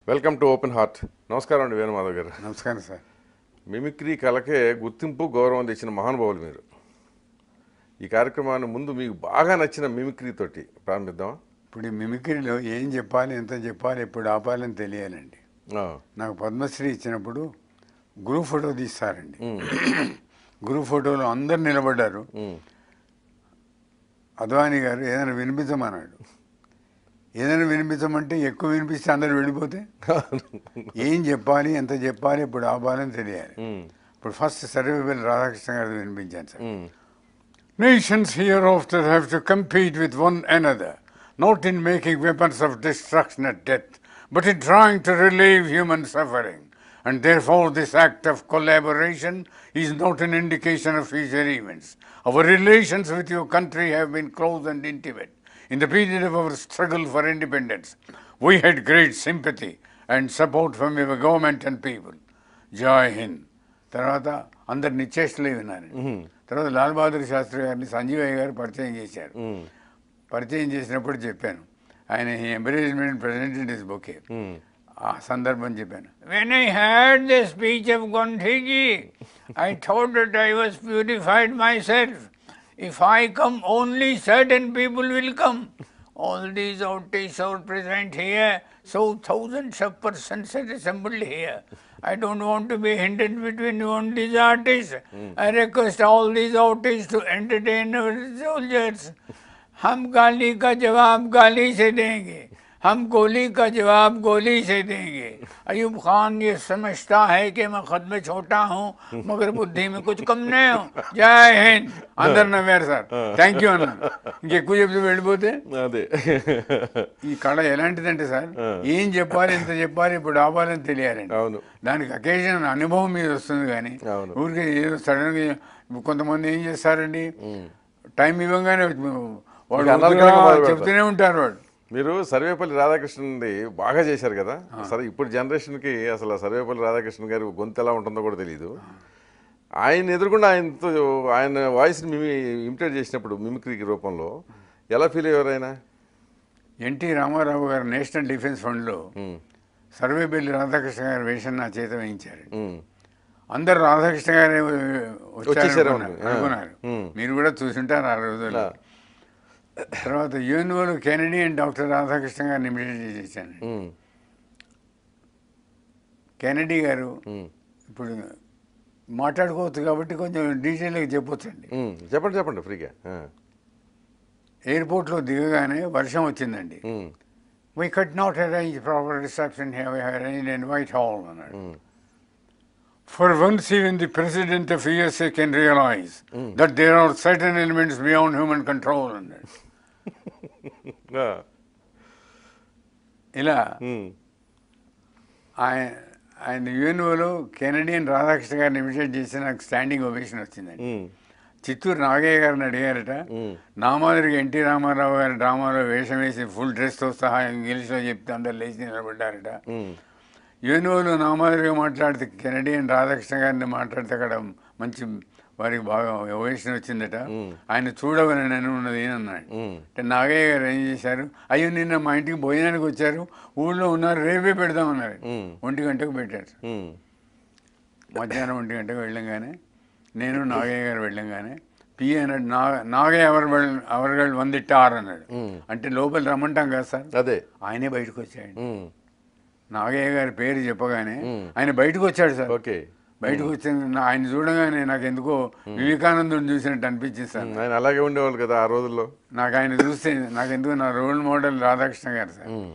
Welcome to open heart నమస్కారం అండి వేణుమాధవ్ గారు నమస్కారం సార్ మిమిక్రీ కళకే గుర్తింపు గౌరవం తెచ్చిన మహానుభావులు మీరు ఈ కార్యక్రమాన్ని ముందు మీకు బాగా నచ్చిన మిమిక్రీ తోటి ప్రారంభిద్దామా ఇప్పుడు ఈ మిమిక్రీలో ఏం చెప్పాలి ఎంత చెప్పాలి ఎప్పుడు ఆపాలని తెలియాలండి ఆ, నాకు పద్మశ్రీ ఇచ్చినప్పుడు గ్రూప్ ఫోటో తీస్తారండి గ్రూప్ ఫోటోలో అందరు నిలబడ్డారు ఉమ్, అద్వానీ గారు ఏదైనా వినిపించమన్నాడు ఏదైనా వినిపించమంటే ఎక్కువ వినిపిస్తే అందరు వెళ్ళిపోతే ఏం చెప్పాలి ఎంత చెప్పాలి ఇప్పుడు ఆపాలని తెలియాలి ఉమ్, ఇప్పుడు ఫస్ట్ సర్వేపల్లి రాధాకృష్ణ గారు వినిపించాను sir um, Nations hereafter have to compete with one another, not in making weapons of destruction and death, but in trying to relieve human suffering. And therefore, this act of collaboration is not an indication of future events. Our relations with your country have been close and intimate. In the period of our struggle for independence, we had great sympathy and support from your government and people. జై హింద్ తర్వాత అందరు నిశ్చేష్టలే విన్నారు తర్వాత లాల్ బహదూర్ శాస్త్రి గారిని సంజీవయ్య గారు పరిచయం చేశారు ఉమ్, పరిచయం చేసినప్పుడు చెప్పాను ఆయన embarrassment president is bouquet um. ఆ సందర్భం చెప్పాను when I had the speech of Gandhiji I thought that I was purified myself if I come only certain people will come all these artists are present here so thousands of persons are assembled here I don't want to be hindered between one these artists. I request all these artists to entertain our soldiers. हम गाली का जवाब गाली से देंगे हम गोली का जवाब गोली से देंगे अयूब खान ये समझता है कि मैं खुद में छोटा हूँ मगर बुद्धि में कुछ कम नहीं हूँ జై హింద్ అందరు నవ్వారు సార్ థ్యాంక్ యూ అన్నాను ఇంకెక్కువ చెప్తూ వెళ్ళిపోతే అదే ఈ కళ ఎలాంటిదంటే సార్ ఏం చెప్పాలి ఎంత చెప్పాలి ఇప్పుడు ఆపాలని తెలియాలండి అవును దానికి అకేషన్ అనుభవం మీద వస్తుంది కానీ అవును. ఊరికే ఏదో సడన్గా కొంతమంది ఏం చేస్తారండి టైం ఇవ్వగానే వాడు ఇక అనర్గళంగా వద్దురా మొదలు పెడతారు. చెప్తూనే ఉంటారు వాడు మీరు సర్వేపల్లి రాధాకృష్ణన్ది బాగా చేశారు కదా సరే ఇప్పుడు జనరేషన్కి అసలు సర్వేపల్లి రాధాకృష్ణ గారి గొంతు ఎలా ఉంటుందో కూడా తెలియదు ఆయన ఎదురుకుండా ఆయనతో ఆయన వాయిస్ని మిమి ఇమిటేట్ చేసినప్పుడు మిమిక్రీ రూపంలో ఎలా ఫీల్ అయ్యారు ఆయన ఎన్టీ రామారావు గారు నేషనల్ డిఫెన్స్ ఫండ్లో ఉమ్, సర్వేపల్లి రాధాకృష్ణ గారి వేషం నా చేత వేయించారు ఉమ్, అందరు రాధాకృష్ణ గారే వచ్చేసారు వచ్చారు అనుకున్నారు. అనుకున్నారు ఉమ్. మీరు కూడా చూసుంటారు ఆ రోజుల్లో ఆ. తర్వాత యూఎన్ఓలో కెనడీ అండ్ డాక్టర్ రాధాకృష్ణ గారిని ఇమిడియేట్ చేశాను ఉమ్, కెనడీ గారు ఉమ్, ఇప్పుడు మాట్లాడుకోవచ్చు కాబట్టి కొంచెం డీటెయిల్గా చెప్పొచ్చండి ఉమ్. చెప్పండి చెప్పండి ఫ్రీగా ఆ, ఎయిర్పోర్ట్లో దిగగానే వర్షం వచ్చిందండి um, we could not arrange proper reception have arrange in White Hall అన్నాడు um, for once even the president of USA can realise that there are certain elements beyond human control అన్నాడు ఆ, ఇలా ఉమ్, ఆయన ఆయన యుఎన్ఓలో కెనడియన్ రాధాకృష్ణ గారిని imitate చేసి నాకు standing ovation వచ్చిందండి ఉమ్, చిత్తూరు నాగయ్య గారిని అడిగారట ఉమ్, నా మాదిరిగా ఎన్టీ రామారావు గారి డ్రామాలో వేషం వేసి ఫుల్ డ్రెస్తో సహా ఇంగ్లీష్లో చెప్తే అందరు లేచి నిలబడ్డారట ఉమ్, యూఎన్ఓలో నా మాదిరిగా మాట్లాడితే కెనడియన్ రాధాకృష్ణ గారిని మాట్లాడితే అక్కడ మంచి వారికి బాగా ఓవేషన్ వచ్చిందట ఆయన చూడవని నేను ఉన్నది అన్నాడు ఉమ్. అంటే నాగయ్య గారు ఏం చేశారు అయ్యో నిన్న మా ఇంటికి భోజనానికి వచ్చారు ఊళ్ళో ఉన్నారు రేపే పెడదామన్నారు ఉమ్. ఒంటి గంటకు పెట్టారు ఉమ్, మధ్యాహ్నం ఒంటి గంటకు వెళ్ళంగానే నేను నాగయ్య గారు వెళ్ళంగానే పిఏ అన్నాడు నా నాగయ్య అవర్ అవర్గల్ వందిట్టారు అన్నాడు ఉమ్. అంటే లోపల రమ్మంటాం కదా సార్ అదే ఆయనే బయటకు వచ్చాడు ఉమ్, నాగయ్య గారి పేరు చెప్పగానే మ్మ్. ఆయన బయటకు వచ్చాడు సార్ ఓకే బయటకు వచ్చిన నా- ఆయన చూడగానే నాకు ఎందుకో వివేకానందుని చూసినట్టు అనిపించింది సార్ ఉమ్, ఆయన అలాగే ఉండేవాళ్ళు కదా ఆ రోజుల్లో నాకు ఆయన చూస్తే నాకు ఎందుకు నా రోల్ మోడల్ రాధాకృష్ణ గారు సార్ ఉమ్,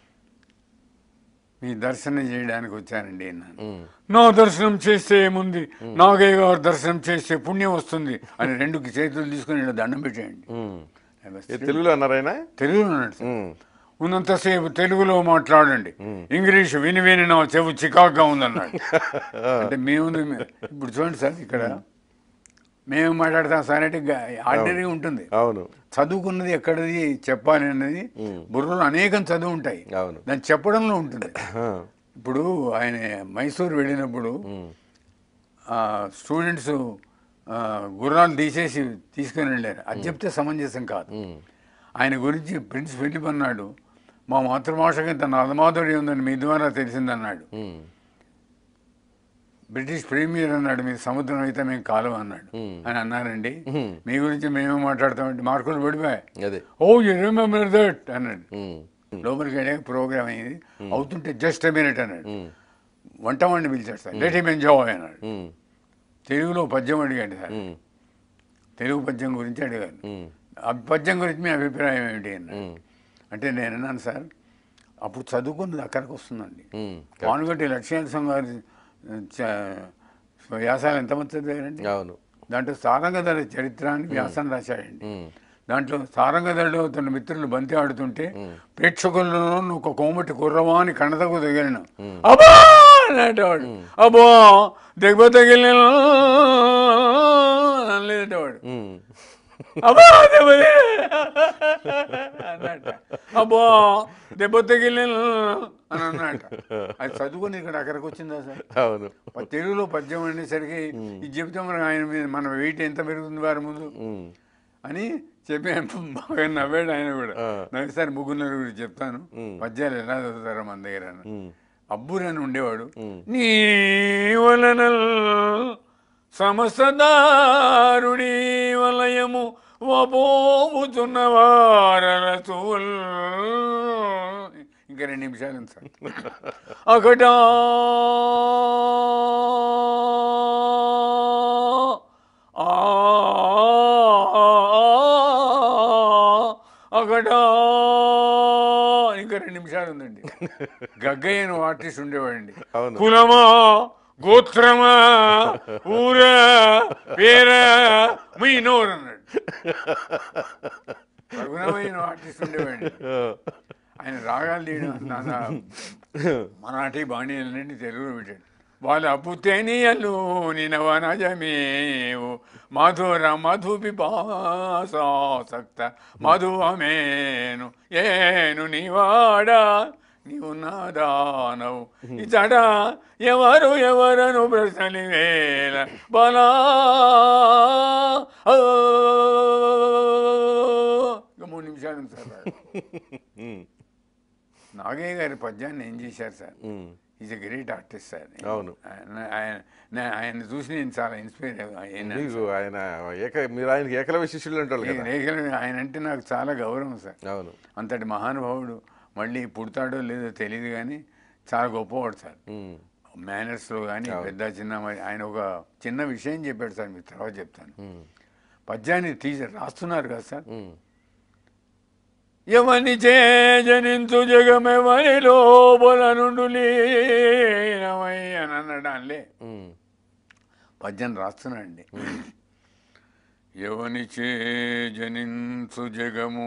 మీ దర్శనం చేయడానికి వచ్చానండి అన్నాను ఉమ్, నా దర్శనం చేస్తే ఏముంది నాగయ్య గారు దర్శనం చేస్తే పుణ్యం వస్తుంది అని రెండు చేతులు తీసుకుని ఇలా దండం పెట్టేయండి ఉమ్. ఏ తెలుగులో అన్నారు ఆయన తెలుగులో ఉన్నాడు సార్ ఉమ్, ఉన్నంతసేపు తెలుగులో మాట్లాడండి ఇంగ్లీష్ విని విని నా చెవు చికాగ్గా ఉందన్నాడు అంటే మేము ఇప్పుడు చూడండి సార్ ఇక్కడ మేము మాట్లాడతాం సార్ అంటే ఆర్డినరీ ఉంటుంది అవును చదువుకున్నది ఎక్కడిది చెప్పాలి అన్నది బుర్రలో అనేకం చదువు ఉంటాయి అవును దాన్ని చెప్పడంలో ఉంటుంది ఆ, ఇప్పుడు ఆయన మైసూర్ వెళ్ళినప్పుడు ఉమ్, స్టూడెంట్స్ గుర్రాలు తీసేసి తీసుకొని వెళ్ళారు అది చెప్తే సమంజసం కాదు ఉమ్, ఆయన గురించి ప్రిన్స్ ఫిలిప్ అన్నాడు మా మాతృభాషకి ఇంత నాదమాధుర్యం ఉందని మీ ద్వారా తెలిసిందన్నాడు ఉమ్, బ్రిటిష్ ప్రీమియర్ అన్నాడు మీరు సముద్రం అయితే మేము కాలం అన్నాడు Hmm. అని అన్నారండి Hmm. మీ గురించి మేమే మాట్లాడతామంటే మార్కులు పడిపోయాయి అదే ఓ యూ రిమెంబర్ దట్ అన్నాడు ఉమ్, లోపలికి వెళ్ళే ప్రోగ్రామ్ అయింది అవుతుంటే జస్ట్ మినిట్ అన్నాడు ఉమ్, వంట వాడిని పిలిచాడు సార్ లెట్ హిమ్ ఎంజాయ్ అన్నాడు ఉమ్, తెలుగులో పద్యం అడిగాడు సార్ ఉమ్, తెలుగు పద్యం గురించి అడిగాడు ఉమ్, ఆ పద్యం గురించి మీ అభిప్రాయం ఏమిటి అన్నాడు ఉమ్, అంటే నేను అన్నాను సార్ అప్పుడు చదువుకున్నది అక్కడికి వస్తుందండి ఉమ్, పానుగట్టి లక్ష్మీనరసింహ గారి చ- వ్యాసాలు ఎంతమంది చదివారండి అవును దాంట్లో సారంగధర చరిత్రాన్ని వ్యాసం రాశాడండి ఉమ్, దాంట్లో సారంగధరలో తన మిత్రులు బంతి ఆడుతుంటే ప్రేక్షకుల్లో ఒక కోమటి కుర్రవా అని కన్నతకు తగిలిన అబ్బా అనేటవాడు అబ్బో దెబ్బ తగిలిన అనలేటవాడు ఉమ్, అబ్బా దెబ్బ అన్నట్ట అబ్బో దెబ్బ తగిలిన అని అన్నట్ట అది చదువుకొని ఇక్కడ అక్కడికి వచ్చిందా సార్ అవును ప- తెలుగులో పద్యం అనేసరికి ఇది చెబితే మరి ఆయన మీద మన వెయిట్ ఎంత పెరుగుతుంది వారి ముందు ఉమ్, అని చెప్పి బాగా నవ్వాడు ఆయన కూడా ఆ. నవ్వుసారి ముగ్గురు నలుగురు చెప్తాను ఉమ్. పద్యాలు ఎలా చదువుతారో మన దగ్గర అని. ఉమ్, అబ్బురని ఉండేవాడు ఉమ్. నీ వలన సమస్తదారుడి వలయము వపోముతున్న వారసూల్ ఇంకా రెండు నిమిషాలు ఉంది సార్ అకట అకట ఇంకా రెండు నిమిషాలు ఉందండి గగ్గయ్య అని ఆర్టిస్ట్ ఉండేవాడండి అవును. కులమా గోత్రమా ఊరా పేరా మీనోర్ అన్నాడు రఘురామయ్య ఆర్టిస్ట్ ఉండేవాడండి ఆ, ఆయన రాగాలు తీయడం నాన్న మరాఠీ బాణీలన్నీ తెలుగులో పెట్టాడు వాళ్ళ అప్పుతేనియలు నినవనజమేవు మధుర మధు పిపాసాసక్త మధువమేను ఏను నీవాడా నీవు నాదానవు ఇతడ ఎవరు ఎవరను ప్రశ్నలి వేల బలా ఇంకా మూడు నిమిషాలు ఉంది సార్ ఉమ్, నాగయ్య గారి పద్యాన్ని ఏం చేశారు sir um, is a great artist sir అవును. ఆయన ఆయన- నే- ఆయన చూసి నేను చాలా ఇన్స్పైర్ అయినా మీకు ఆయన ఏక మీరు ఆయనకి ఏకలవ్య శిష్యులు అంటారు ఈ కదా రేఖలు ఆయన అంటే నాకు చాలా గౌరవం సార్ అవును అంతటి మహానుభావుడు మళ్ళీ పుడతాడో లేదో తెలియదు కానీ చాలా గొప్పవాడు సార్ ఉమ్, మేనర్స్లో కానీ పెద్ద చిన్న మరి- ఆయన ఒక చిన్న విషయం చెప్పాడు సార్ మీకు తర్వాత చెప్తాను ఉమ్, పద్యాన్ని తీసి రాస్తున్నారు కదా సార్ ఉమ్, ఎవని చేజనించు జగమెవని లోపల నుండు లీనమై అని అన్నడాన్లే ఉమ్, పద్యం రాస్తున్నాడండి ఎవని చేజనించు జగము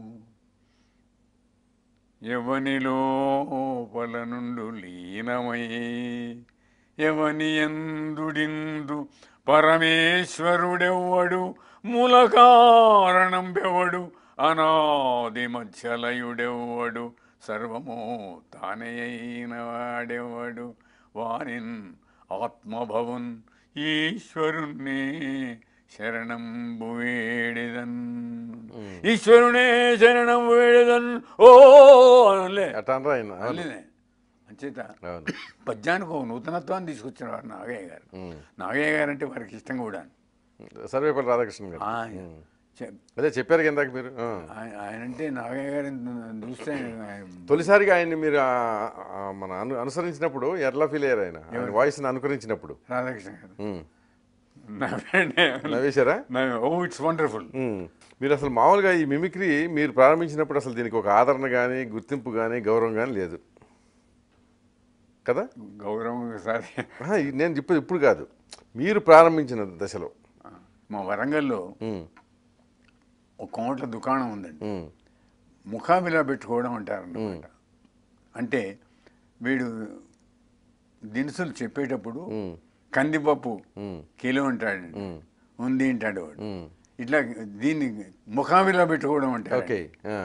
ఎవని లోపల నుండు లీనమై ఎవని ఎందుడిందు పరమేశ్వరుడెవ్వడు మూల కారణం బెవడు అనాది మధ్యలయుడెవ్వడు సర్వము తానే అయిన వాడెవ్వడు వానిన్ ఆత్మభవన్ ఈశ్వరుణ్ణి శరణం వేడిదన్ ఈశ్వరునే శరణం వేడిదన్ ఓ అనలే అట్లా అనరా ఆయన అవును అనలేనే అంచేత అవును పద్యానికి ఒక నూతనత్వాన్ని తీసుకొచ్చిన వారు నాగయ్య గారు ఉమ్. నాగయ్య గారు అంటే వారికి ఇష్టం కూడా సర్వేపల్లి రాధాకృష్ణన్ గారు ఆ, ఉమ్. చె- అదే చెప్పారు కదా ఇందాక మీరు ఆ. ఆయ- ఆయన అంటే నాగయ్య గారిని చూస్తే ఆయన- తొలిసారిగా ఆయన్ని మీరు ఆ, ఆ, మన అను అనుసరించినప్పుడు ఎట్లా ఫీల్ అయ్యారు ఆయన ఆయన వాయిస్ని అనుకరించినప్పుడు రాధాకృష్ణ గారు ఉమ్. నవ్వండి. నవ్వేశారా నవ్వు- ఓ ఇట్స్ వండర్ఫుల్ ఉమ్. మీరు అసలు మామూలుగా ఈ మిమిక్రీ మీరు ప్రారంభించినప్పుడు అసలు దీనికి ఒక ఆదరణ కానీ గుర్తింపు కానీ గౌరవం కానీ లేదు కదా గౌరవం ఒకసారి ఆహా, ఇది నేను చెప్పేది ఇప్పుడు కాదు మీరు ప్రారంభించిన దశలో మా వరంగల్లో ఉమ్, ఒక కోట్ల దుకాణం ఉందండి ఉమ్, ముఖాబిలా పెట్టుకోవడం అంటారు అన్నమాట అంటే వీడు దినుసులు చెప్పేటప్పుడు ఉమ్, కందిపప్పు ఉమ్, కిలో అంటాడు ఉమ్, ఉంది అంటాడు వాడు ఉమ్. ఇట్లా దీన్ని ముఖాబిలా పెట్టుకోవడం అంటారు ఓకే ఆ,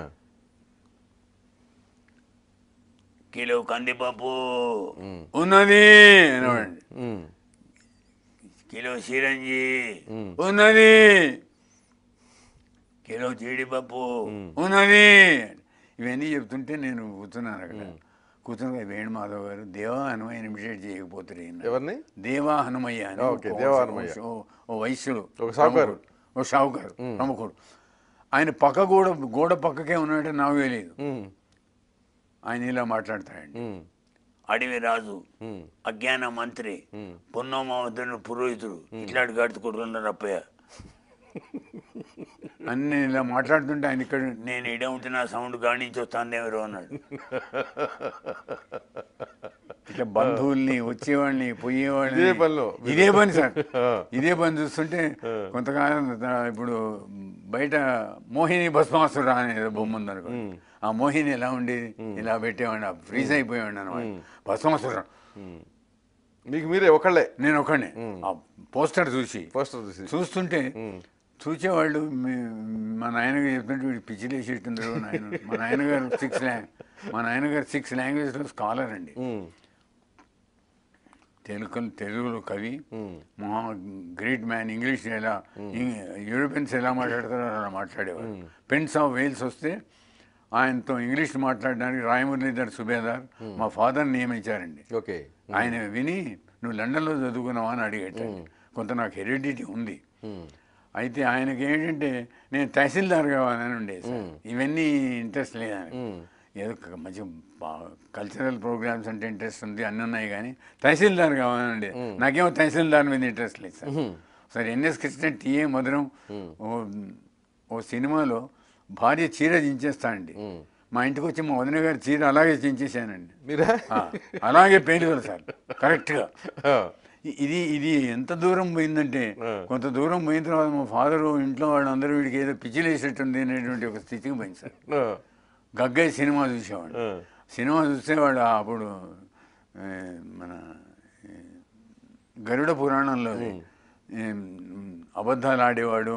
కిలో కందిపప్పు ఉమ్, ఉన్నది అనేవాడు ఉమ్, కిలో సిరంజి మ్. ఉన్నది కిలో జీడిపప్పు ఉన్నది ఇవన్నీ చెప్తుంటే నేను కూర్చున్నాను అక్కడ కూర్చుని వేణు మాధవ్ గారు దేవా హనుమయ్య ఇమిటేట్ చేయకపోతే ఎవరిని దేవా హనుమయ్య అని ఓకే, ఒక- దేవా హనుమయ్య. ఓ- ఓ వైశ్యుడు ఒక సావుకారు. ప్రముఖుడు. ఓ షావుకారు ప్రముఖుడు ఆయన పక్క గోడ గోడ పక్కకే ఉన్నాడంటే నాకు తెలియదు ఉమ్, ఆయన ఇలా మాట్లాడతాడండి ఉమ్, అడవి రాజు ఉమ్, అజ్ఞాన మంత్రి పొన్నోమావతుడు పురోహితుడు ఇట్లాంటి గాడితో కొడుకున్నారు అప్పయ్య అన్ని ఇలా మాట్లాడుతుంటే ఆయన ఇక్కడ నేను ఇడే ఉంటే నా సౌండ్ గాడించి వస్తాను ఎవరు అన్నాడు ఇట్లా బంధువుల్ని వచ్చేవాళ్ళని పోయేవాళ్ళని ఇదే పనిలో. ఇదే పని సార్ ఇదే పని చూస్తుంటే కొంతకాలం త- ఇప్పుడు బయట మోహిని భస్మాసుర అనేది బొమ్మ ఉంది అనుకో ఆ మోహిని ఎలా ఉండేది ఇలా పెట్టేవాడిని ఫ్రీజ్ అయిపోయేవాడిని అనమాట భస్మాసురం ఉమ్. మీకు మీరే ఒకళ్ళే నేను ఒకడిని ఆ పోస్టర్ చూసి పోస్టర్ చూసి చూస్తుంటే చూసేవాళ్ళు మీ- మా నాయనగారు చెప్తుంటే వీడు పిచ్చిలేసేట్టున్నారు నాయన మా నాయనగారు సిక్స్ లాంగ్ మా నాయనగారు సిక్స్ లాంగ్వేజ్లో స్కాలర్ అండి ఉమ్, తెలుగు తెలుగులో కవి ఉమ్, మా గ్రేట్ మ్యాన్ ఇంగ్లీష్ ఎలా ఇం- యూరోపియన్స్ ఎలా మాట్లాడతారో అలా మాట్లాడేవారు పెన్స్ ఆఫ్ వేల్స్ వస్తే ఆయనతో ఇంగ్లీష్ మాట్లాడడానికి రాయమురళీధర్ సుబేదార్ మా ఫాదర్ నియమించారండి ఓకే ఆయన విని నువ్వు లండన్లో చదువుకున్నావా అని అడిగాడు కొంత నాకు హెరిడిటీ ఉంది ఉమ్, అయితే ఆయనకి ఏంటంటే నేను తహసీల్దార్ కావాలని ఉండేది సార్. ఇవన్నీ ఇంట్రెస్ట్ లేదని ఉమ్, ఏదో ఒక మంచి కల్చరల్ ప్రోగ్రామ్స్ అంటే ఇంట్రెస్ట్ ఉంది అన్నీ ఉన్నాయి కానీ తహసీల్దార్ కావాలని ఉండేది నాకేమో తహసీల్దార్ మీద ఇంట్రెస్ట్ లేదు సార్ సరే ఎన్ఎస్ కృష్ణ టీఏ మధురం ఓ ఓ సినిమాలో భార్య చీర చించేస్తా అండి మా ఇంటికి వచ్చి మా వదిన గారి చీర అలాగే చించేసానండి మీరా ఆ, అలాగే పేలుగలు సార్ కరెక్ట్గా ఆ, ఇ- ఇది ఇది ఎంత దూరం పోయిందంటే కొంత దూరం పోయిన తర్వాత మా ఫాదరు ఇంట్లో వాళ్ళందరూ వీడికి ఏదో పిచ్చిలేసేట్టుంది అనేటువంటి ఒక స్థితికి పోయింది సార్ ఆ, గగ్గయ్య సినిమా చూసేవాడు ఆ. సినిమా చూసేవాడు అప్పుడు ఏ, మన ఏ, గరుడ పురాణంలో ఏం, అబద్ధాలు ఆడేవాడు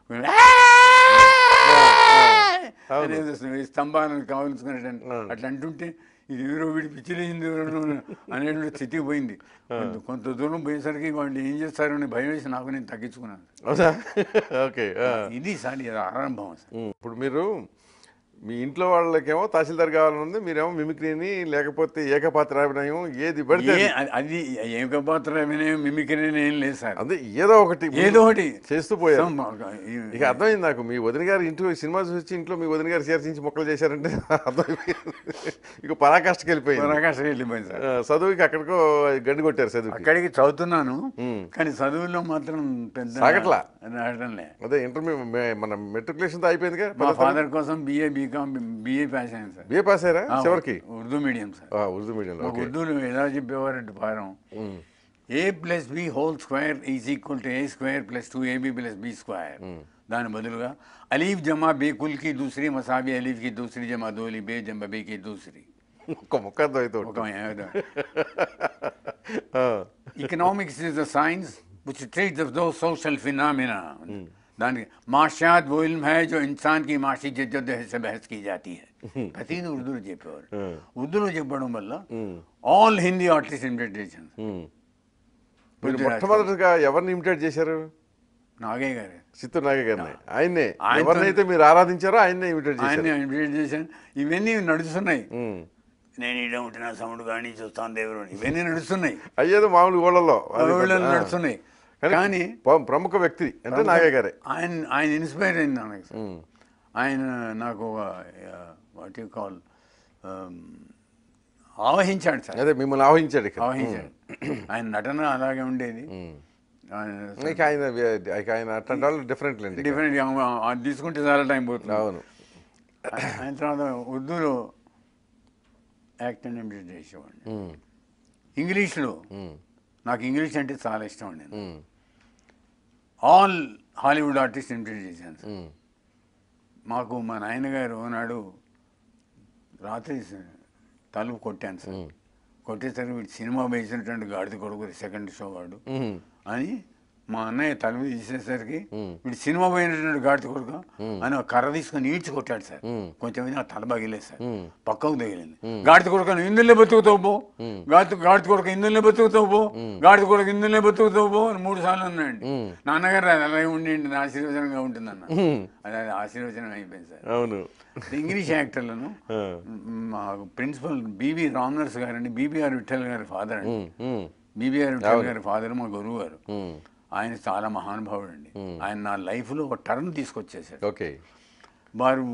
అనేది వస్తుంది. ఈ స్తంభాలను కావాల్సుకున్నట్టు అట్లా అంటుంటే ఇది ఎవరో వీడి పిచ్చిలేసింది ఎవరో అనేటువంటి స్థితికి పోయింది కొంత- కొంత దూరం పోయేసరికి వాళ్ళు ఏం చేస్తారని భయం వేసి నాకు నేను తగ్గించుకున్నాను అవునా ఓకే ఆ. ఇది సార్ ఇది ఆరంభం సార్ ఉమ్, ఇప్పుడు మీరు మీ ఇంట్లో వాళ్ళకేమో తహసీల్దార్ కావాలని ఉంది మీరేమో మిమిక్రీని లేకపోతే ఏకపాత్ర అభినయం ఏది పడితే ఏ- అది. అది- అది ఏక పాత్ర మిమిక్రీ ఏం లేదు సార్ అదే ఏదో ఒకటి ఏదో ఒకటి చేస్తూ పోయారు some- ఇక అర్థమైంది నాకు మీ వదిన గారు ఇంట్లో సినిమా చూసి ఇంట్లో మీ వదిన గారు చేర్చించి మొక్కలు చేశారంటే అర్థమైపోయింది ఇక పరాకాష్ఠకి వెళ్ళిపోయింది పరాకాష్ఠ వెళ్ళిపోయింది సార్ ఆ, చదువుకి అక్కడికో గండి కొట్టారు చదువుకి అక్కడికి చదువుతున్నాను కానీ చదువులో మాత్రం పెద్ద సాగట్లా. రావడంలే అదే ఇంటర్మీడియట్ మన మెట్రికులేషన్ తో అయిపోయింది మా కదా ఫాదర్ కోసం బిఏ బీకామ్ బిఏ పాస్ అయ్యాను సార్ బిఏ పాస్ అయ్యారా ఆ, చివరికి ఉర్దూ మీడియం సార్ ఆ, ఉర్దూ మీడియంలో మాకు ఓకే ఉర్దూలో ఎలా చెప్పేవారంటే పారం A plus B whole square is equal to A square plus two AB plus B square దాని బదులుగా అలీఫ్ జమా బే కుల్ కి దూసరి మసాబి అలీఫ్ కి దూసరి జమా దోలి బే జమా బే కి దూసరి ఒక్క మొక్క అర్థమైతే ఒక economics is a science which treats of those social phenomena దానికి మాషాద్ वो इल्म है जो इंसान की माशी जद्दोजहद से बहस की जाती है ప్రతిదీ ఉర్దూలో చెప్పేవారు ఉర్దూలో చెప్పడం వల్ల ఆల్ హిందీ ఆర్టిస్ట్ ఇమిటేషన్ మీరు మొట్టమొదటిగా ఎవరిని ఇమిటేట్ చేశారు నాగే గారు చిత్తూరు నాగ గారిని ఆయన్నే ఆయనతో- ఎవరినైతే మీరు ఆరాధించారో ఆయన్నే ఇమిటేట్ ఆయన చేశారు ఇమిటేట్ చేశాను ఇవన్నీ నడుస్తున్నాయి ఉమ్. నేను ఇడ ఉంటున్న సౌండ్ కానీ చూస్తాను దేవుడు ఇవన్నీ నడుస్తున్నాయి అయ్యేదో మామూలు ఊళ్ళల్లో అది ఊళ్ళో పెద్ద- ఆ. నడుస్తున్నాయి కానీ కానీ ప్ర- ప్రముఖ వ్యక్తి అంటే నాగయ్య గారే ఆయన ఆయన ఇన్స్పైర్ అయింది నాకు ఉమ్. ఆయన నాకు వాట్ యు కాల్ ఆవహించాడు సార్ అదే మిమ్మల్ని ఆవహించాడు ఇక్కడ ఆవహించాడు ఆయన నటన అలాగే ఉండేది ఆయన ఇక ఆయన ఇక ఆయన అట్లాంటి వాళ్ళు డిఫరెంట్ లేండి ఇక. డిఫరెంట్ అది తీసుకుంటే చాలా టైం పోతుంది అవును ఆయన తర్వాత ఉర్దూలో యాక్ట్ అని ఇమిటేట్ చేసేవాడిని ఉమ్. ఇంగ్లీష్లో ఉమ్. నాకు ఇంగ్లీష్ అంటే చాలా ఇష్టం అండి um. All Hollywood artist imitate చేశాను సార్ ఉమ్. మాకు మా నాయనగారు నాడు రాత్రి స- తలుపు కొట్టాను సార్ కొట్టేసరికి వీడు సినిమా వేసినటువంటి గాడిద కొడుకు సెకండ్ షో వాడు ఉమ్. అని మా అన్నయ్య తలుపు తీసేసరికి వీడు సినిమా పోయినటువంటి గాడిద కొడుక అని ఒక కర్ర తీసుకొని ఈడ్చి కొట్టాడు సార్ కొంచెం నా తల పగిలేదు సార్ పక్కకు తగిలింది గాడిద కొడుక ఇందులో బతుకుతావు పో గాడిద గాడిద కొడుక ఇందులో బతుకుతావు పో గాడిద కొడుక ఇందులో బతుకుతావు పో అని మూడు సార్లు అన్నాడు నాన్నగారు అది అలాగే ఉండండి నా ఆశీర్వచనంగా ఉంటుందన్న అది అది ఆశీర్వచనం అయిపోయింది సార్ అవును ఇంగ్లీష్ యాక్టర్లను ఆ. మా ప్రిన్సిపల్ బీబీ రామనర్స్ గారండి బీబీఆర్ విఠల్ గారి ఫాదర్ అండి ఉమ్, ఉమ్, బీబీఆర్ విఠల్ గారి ఫాదర్ మా గురువు గారు ఉమ్. ఆయన చాలా మహానుభావుడు అండి ఆయన నా లైఫ్లో ఒక టర్న్ తీసుకొచ్చేసాడు ఓకే వారు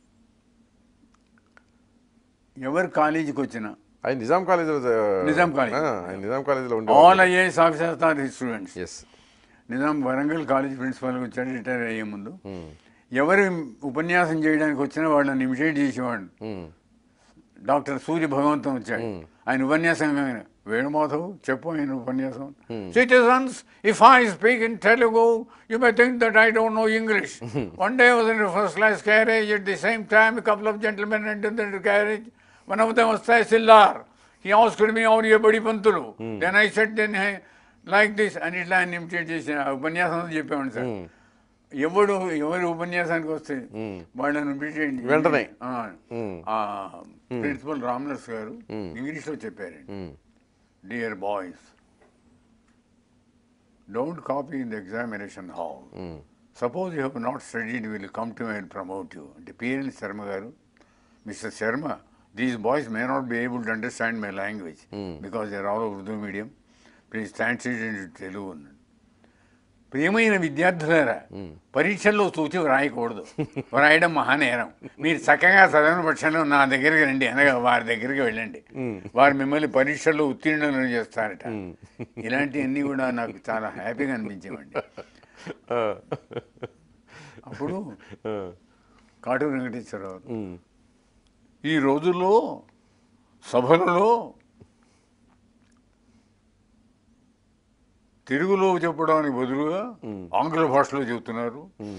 ఎవరు కాలేజీకి వచ్చినా ఆయన నిజాం కాలేజీలో నిజాం కాలేజ్. ఆయన నిజాం కాలేజీలో ఆల్ ఉండే ఐఏఎస్ ఆఫీసర్స్ ఆర్ స్టూడెంట్స్ ఎస్ నిజాం వరంగల్ కాలేజ్ ప్రిన్సిపల్గా వచ్చాడు రిటైర్ అయ్యే ముందు ఎవరు ఉపన్యాసం చేయడానికి వచ్చినా వాళ్ళని ఇమిటేట్ చేసేవాడు డాక్టర్ సూర్య భగవంతం వచ్చాడు ఆయన ఉపన్యాసం కాగానే, వేణుమాధవ్ చెప్పు ఆయన ఉపన్యాసం citizens if I speak in Telugu you may think that I don't know English one day was in first class carriage at the same time couple of gentlemen enter the carriage one of them వస్తాయి సిల్లార్ he asked me అవును ఏ బడి పంతులు then I set then like this అని ఇట్లా ఆయన imitate చేసిన ఆ ఉపన్యాసం అంతా చెప్పేవాడు సార్ ఎవడు ఎవరు ఉపన్యాసానికి వస్తే వాళ్ళని ఇమిటేట్ వెంటనే. ప్రిన్సిపల్ రామ్నర్స్ గారు ఇంగ్లీష్లో చెప్పారండి dear boys don't copy in the examination hall suppose you have not studied will come to and promote you అంటే పిఎల్ శర్మ గారు mister Sharma these boys may not be able to understand my language because they all Urdu medium please translate in Telugu అన్నాడు ప్రియమైన విద్యార్థులారా పరీక్షల్లో సూచి వ్రాయకూడదు వ్రాయడం మహానేరం మీరు చక్కగా చదివిన పక్షంలో నా దగ్గరికి రండి అనగా వారి దగ్గరికి వెళ్ళండి వారు మిమ్మల్ని పరీక్షల్లో ఉత్తీర్ణులను చేస్తారట ఇలాంటివన్నీ కూడా నాకు చాలా హ్యాపీగా అనిపించేవండి అప్పుడు కాటూరు వెంకటేశ్వరరావు ఈ రోజుల్లో సభలలో తెలుగులో చెప్పడానికి బదులుగా ఆంగ్ల భాషలో చెబుతున్నారు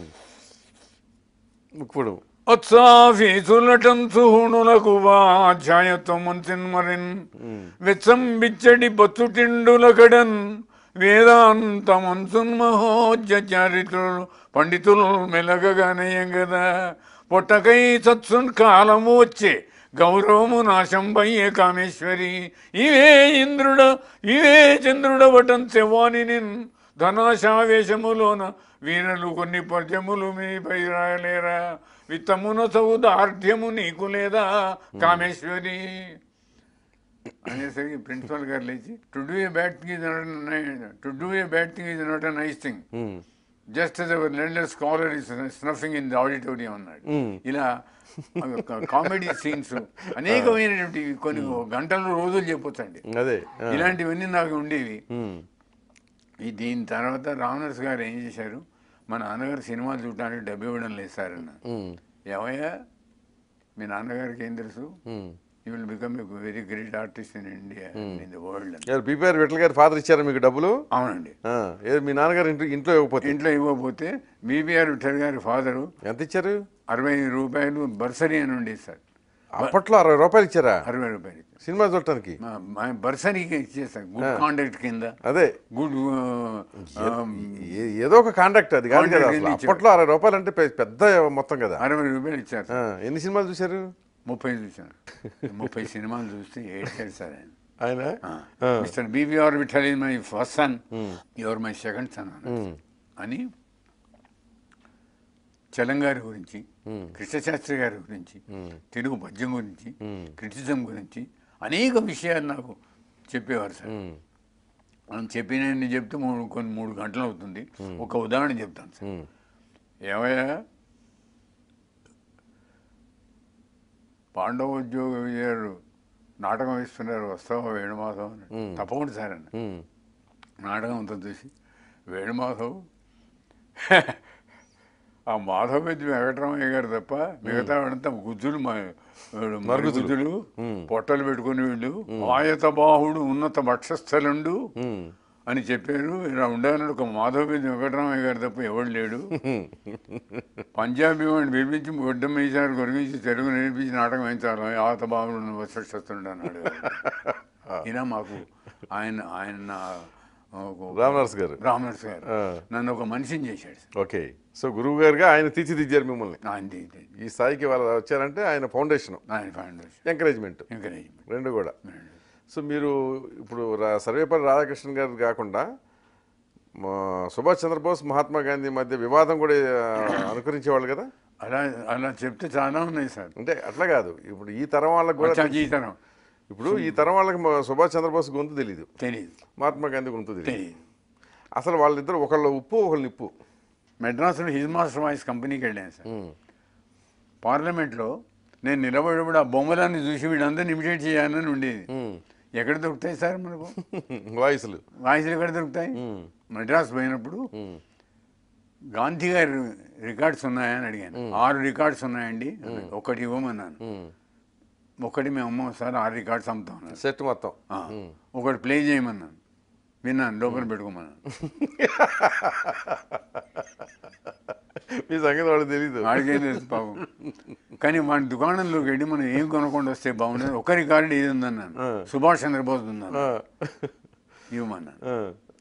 ఇప్పుడు అత్సాఫీసులటం సుహుణులకు వాధ్యాయత్వం అంతిన్మరిన్ వెచ్చం బిచ్చడి బతుటిండుల కడన్ వేదాంతమంసున్ మహోజ్య చారిత్రులు పండితులు మెలగగానేయం కదా పొట్టకై సత్సున్ కాలము వచ్చే గౌరవము నాశంబయ్యే కామేశ్వరి ఇవే ఇంద్రుడ ఇవే చంద్రుడ వటం శవాని ధనాశావేశములోన వీరలు కొన్ని పద్యములు మీపై రాయలేరా విత్తమున సౌదార్ఢ్యము నీకు లేదా కామేశ్వరి అనేసరికి ప్రిన్సిపల్ గారు లేచి to do a bad thing is not to do a bad thing is not a nice thing just as our lender scholar is snuffing in the auditorium అన్నాడు ఇలా కామెడీ సీన్స్ అనేకమైనటువంటి కొన్ని గంటలు రోజులు చెప్పొచ్చండి అదే ఆ. ఇలాంటివన్నీ నాకు ఉండేవి ఉమ్, ఈ దీని తర్వాత రామనర్స్ గారు ఏం చేశారు మా నాన్నగారు సినిమాలు చూడడానికి డబ్బు ఇవ్వడం లేదు సార్ అన్న ఉమ్, ఏమయ్యా మీ నాన్నగారికి ఏం తెలుసు um. You will become a very great artist in India in the world ఎవరు బీపీఆర్ విఠల్ గారి ఫాదర్ ఇచ్చారా మీకు డబ్బులు అవునండి ఆ, ఏది మీ నాన్నగారు ఇంట్లో ఇంట్లో ఇవ్వకపోతే ఇంట్లో ఇవ్వకపోతే బీబీఆర్ విఠల్ గారి ఫాదరు ఎంత ఇచ్చారు అరవై రూపాయలు బర్సరీ అని ఉండేది సార్ అప్పట్లో అరవై రూపాయలు ఇచ్చారా అరవై రూపాయలు సినిమా చూడటానికి మా- మా బర్సరీకి ఇచ్చేసారు గుడ్ కాంటాక్ట్ కింద అదే గుడ్ ఏ- ఏదో ఒక కాంటాక్ట్ అది కాదు కదా Contract అసలు కింద ఇచ్చారు. అప్పట్లో అరవై రూపాయలు అంటే పె- పెద్ద మొత్తం కదా అరవై రూపాయలు ఇచ్చారు ఆ, ఎన్ని సినిమాలు చూశారు ముప్పై చూశాను ముప్పై సినిమాలు చూస్తే ఏడ్చాడు సార్ ఆయన ఆయన mister BBR Vittal is my first son your my second son అని చలం గారి గురించి కృష్ణశాస్త్రి గారి గురించి తెలుగు పద్యం గురించి క్రిటిజం గురించి అనేక విషయాలు నాకు చెప్పేవారు సార్ ఉమ్, మనం చెప్పినన్ని చెప్తే మూడు కొన్ని మూడు గంటలు అవుతుంది ఒక ఉదాహరణ చెప్తాను సార్ ఉమ్, ఏమయ్యా పాండవ ఉద్యోగ విజయాలు నాటకం ఇస్తున్నారు వస్తావా వేణుమాధవ్ అని తప్పకుండా సార్ అన్న ఉమ్, నాటకం అంతా చూసి వేణుమాధవ్ ఆ మాధవ పెద్ద వెంకటరామయ్య గారు తప్ప మిగతా వాడంతా గుజ్జులు మా వీడు మరుగుజ్జులు పొట్టలు పెట్టుకుని వీళ్ళు ఆయత బాహుడు ఉన్నత వక్షస్థలుండు ఉమ్, అని చెప్పారు ఇలా ఉండాలని ఒక మాధవ పెద్ద వెంకటరామయ్య గారు తప్ప ఎవడు లేడు పంజాబీ వాడిని పిలిపించి గొడ్డం వేసారు కొరిగించి తెలుగు నేర్పించి నాటకం వేయించాలి ఆత బాబుడు వస్తున్నాడు అన్నాడు ఇలా మాకు ఆయన ఆయన నా రామనర్స్ గారు రామనర్స్ గారు ఆ. నన్ను ఒక మనిషిని చేశాడు సార్ ఓకే సో గురువు గారుగా ఆయన తీర్చిదిద్దారు మిమ్మల్ని అంతే అంతే. ఈ స్థాయికి వాళ్ళు వచ్చారంటే ఆయన ఫౌండేషన్ ఆయన ఫౌండేషన్ ఎంకరేజ్మెంట్ ఎంకరేజ్మెంట్ రెండు కూడా సో మీరు ఇప్పుడు రా- సర్వేపల్లి రాధాకృష్ణన్ గారు కాకుండా మా సుభాష్ చంద్రబోస్ మహాత్మా గాంధీ మధ్య వివాదం కూడా ఆ, అనుకరించేవాళ్ళు కదా అలా అలా చెప్తే చాలా ఉన్నాయి సార్ అంటే అట్లా కాదు ఇప్పుడు ఈ తరం వాళ్ళకి కూడా వచ్చా జీతనం ఇప్పుడు ఈ తరం వాళ్ళకి మా సుభాష్ చంద్రబోస్ గొంతు తెలియదు తెలియదు మహాత్మా గాంధీ గొంతు తెలియదు తెలియదు అసలు వాళ్ళిద్దరు ఒకళ్ళ ఉప్పు ఒకళ్ళ నిప్పు మెడ్రాస్లో హిజ్ మాస్టర్ వాయిస్ కంపెనీకి వెళ్ళాను సార్ ఉమ్. పార్లమెంట్లో నేను నిలబడినప్పుడు ఆ బొమ్మలన్నీ చూసి వీళ్ళందరినీ ఇమిటేట్ చేయాలని ఉండేది ఉమ్. ఎక్కడ దొరుకుతాయి సార్ మనకు వాయిస్లు వాయిస్లు ఎక్కడ దొరుకుతాయి ఉమ్. మెడ్రాస్ పోయినప్పుడు ఉమ్. గాంధీ గారి రికార్డ్స్ ఉన్నాయని అడిగాను ఆరు రికార్డ్స్ ఉన్నాయండి అన్నాడు. ఒకటి ఇవ్వమన్నాను ఉమ్. ఒకటి మేము అమ్మాం సార్ ఆరు రికార్డ్స్ అమ్ముతాం అన్నారు. సెట్ మొత్తం ఆ, ఒకటి ప్లే చేయమన్నాను విన్నాను లోపల పెట్టుకోమన్నాను మీ సంగతి వాడు తెలీదు వాడికేం తెలుసు పాపం కానీ వాడి దుకాణంలోకి వెళ్ళి మనం ఏం కొనకుండా వస్తే బాగుండదు ఒక రికార్డు ఇది ఉందన్నాను ఆ. సుభాష్ చంద్రబోస్ ఉందన్నాను ఆ. ఇవ్వమన్నాను ఆ.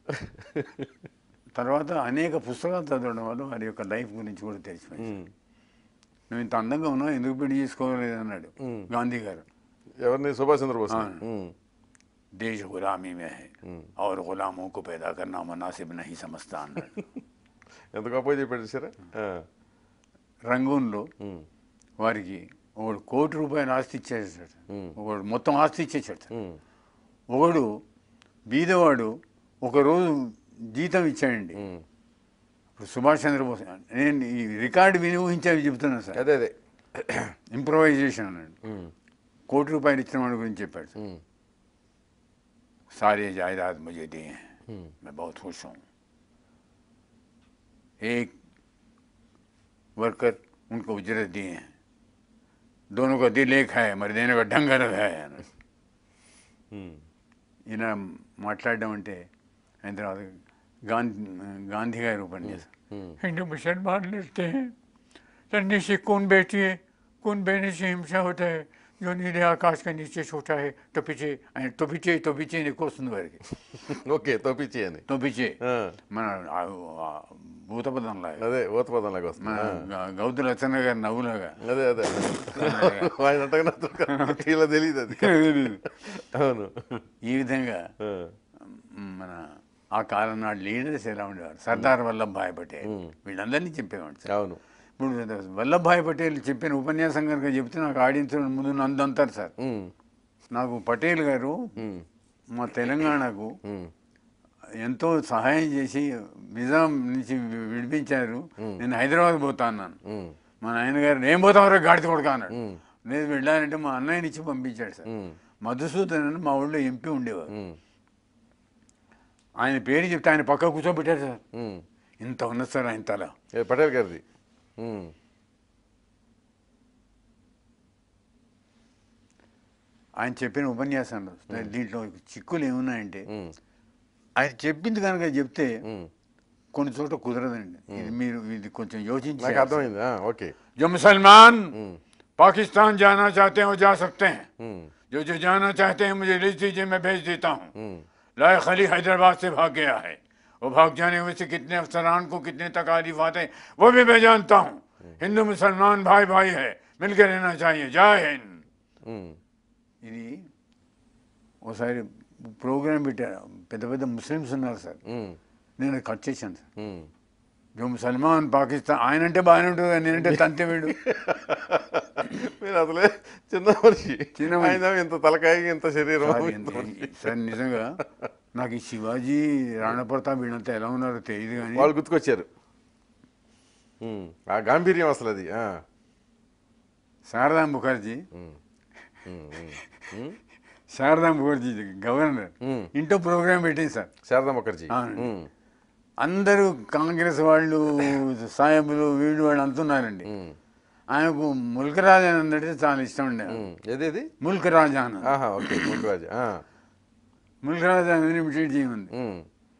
తర్వాత అనేక పుస్తకాలు చదవడం వల్ల వారి యొక్క లైఫ్ గురించి కూడా తెలిసిపోయింది ఉమ్. నువ్వు ఇంత అందంగా ఉన్నావు ఎందుకు పెళ్లి చేసుకోలేదు అన్నాడు గాంధీ గారు ఎవరిని సుభాష్ చంద్రబోస్ ఆ. देश गुलामी में है और गुलामों को पैदा करना मुनासिब नहीं समझता అన్నాడు ఎంత గొప్ప చెప్పాడు సరే రంగూన్లో వారికి ఒకడు కోటి రూపాయలు ఆస్తి ఇచ్చేసాడు సార్. ఒకడు మొత్తం ఆస్తి ఇచ్చేసాడు సార్. ఒకడు బీదవాడు ఒకరోజు జీతం ఇచ్చాడండి ఇప్పుడు సుభాష్ చంద్రబోస్ నేను ఈ రికార్డు విని ఊహించాను చెప్తున్నాను సార్ అదే అదే ఇంప్రవైజేషన్ అన్నాడు ఉమ్. కోటి రూపాయలు ఇచ్చిన వాడి గురించి చెప్పాడు సార్. ఉమ్. सारे जायदाद मुझे दिए हैं मैं बहुत खुश हूँ एक वर्कर उनको उजरत दिए हैं दोनों का दिल एक है మరి దేని का ढंग अलग है అన్నాడు. ఉమ్. ఈయన మాట్లాడడం అంటే అయిన తర్వాత గాంధీ గాంధీ గారి ఉపన్యాసం हिंदू मुसलमान लड़ते हैं लड़ने से कौन बैठी है कौन बहने से हिंसा होता है जो नीले आकाश के नीचे छोटा है तो पीछे तो पीछे तो पीछे నీకు వస్తుంది వారికి ఓకే తోపిచ్చి అని तो पीछे ఆ. మన భూతపదం లాగా అదే ఓతపదం లాగా వస్తుంది మన ఆ. గ- గౌతు లచ్చన్న గారి నవ్వులాగా అదే అదే ఆయన అంటగా నాకు ఇలా తెలియదు అది అవును ఈ విధంగా ఆ. మన ఆ కాలం నాడు లీడర్స్ ఎలా ఉండేవారు సర్దార్ వల్లభాయ్ పటేల్ వీళ్ళందరినీ చెప్పేవాడు సార్ అవును ఇప్పుడు వల్లభాయ్ పటేల్ చెప్పిన ఉపన్యాసం కనుక చెప్తే నాకు ఆడియన్స్ ముందు నన్ను అంటారు సార్ ఉమ్. నాకు పటేల్ గారు ఉమ్. మా తెలంగాణకు ఉమ్. ఎంతో సహాయం చేసి నిజాం నుంచి వి- విడిపించారు నేను హైదరాబాద్ పోతా అన్నాను ఉమ్. మా నాయనగారు ఏం పోతామరా గాడిద కొడుక అన్నాడు నేను వెళ్ళానంటే మా అన్నయ్యని ఇచ్చి పంపించాడు సార్ ఉమ్. మధుసూదన్ అని మా ఊళ్ళో ఎంపీ ఉండేవారు ఉమ్. ఆయన పేరు చెప్తే ఆయన పక్క కూర్చోబెట్టారు సార్ ఉమ్. ఇంత ఉన్నది సార్ ఆయన తల ఏ పటేల్ గారిది ఉమ్. ఆయన చెప్పిన ఉపన్యాసంలో దీంట్లో చిక్కులు ఏమున్నాయంటే ఉమ్. ఆయన చెప్పింది కనుక చెప్తే ఉమ్. కొన్ని చోట్ల కుదరదండి ఇది మీరు ఇది కొంచెం యోచించి నాకు అర్థమైంది ఆ, ఓకే जो मुसलमान ఉమ్. पाकिस्तान जाना चाहते हैं वो जा सकते हैं ఉమ్. जो जो जाना चाहते हैं मुझे लिस्ट दीजिए मैं भेज देता हूँ ఉమ్. लायक अली हैदराबाद से भाग गया है वो भाग जाने में से कितने अफसरान को कितने तकालीफ आते हैं वो भी मैं जानता हूँ हिंदू मुसलमान भाई भाई है मिलकर रहना चाहिए जय हिंद ఉమ్. ఇది ఒకసారి ప్రోగ్రామ్ పెట్టారు పెద్ద పెద్ద ముస్లిమ్స్ ఉన్నారు సార్ ఉమ్. నేను అది కట్ చేశాను సార్ ఉమ్. జో ముసల్మాన్ పాకిస్తాన్ ఆయన అంటే బాగానే ఉంటుంది కానీ నేనంటే తంతే వీడు మీరు అసలే చిన్న మనిషి చిన్న మనిషి. ఆయన ఇంత తలకాయ ఇంత శరీరం సార్, ఇంత మనిషి. సార్ నిజంగా నాకు ఈ శివాజీ రాణా ప్రతాప్ వీళ్ళంతా ఎలా ఉన్నారో తెలియదు కానీ వాళ్ళు గుర్తుకొచ్చారు ఉమ్. ఆ గాంభీర్యం అసలు అది ఆ. Sharada Mukherjee um. Um. Um. Um. Sharada Mukherjee governor um. ఇంట్లో ప్రోగ్రామ్ పెట్టింది సార్ శారదా ముఖర్జీ అవునండి. ఉమ్. అందరూ కాంగ్రెస్ వాళ్ళు సాహెబులు వీళ్ళు వాళ్ళు అంటున్నారండి ఉమ్. ఆయనకు ముల్క్ రాజా అంటే చాలా ఇష్టం ఉండే ఉమ్. ఏదేది ముల్క్ రాజా అన్న ఆహా ఓకే ముల్కరాజు ఆ. ముల్క్ రాజా అని ఇమిటేట్ చేయమంది ఉమ్.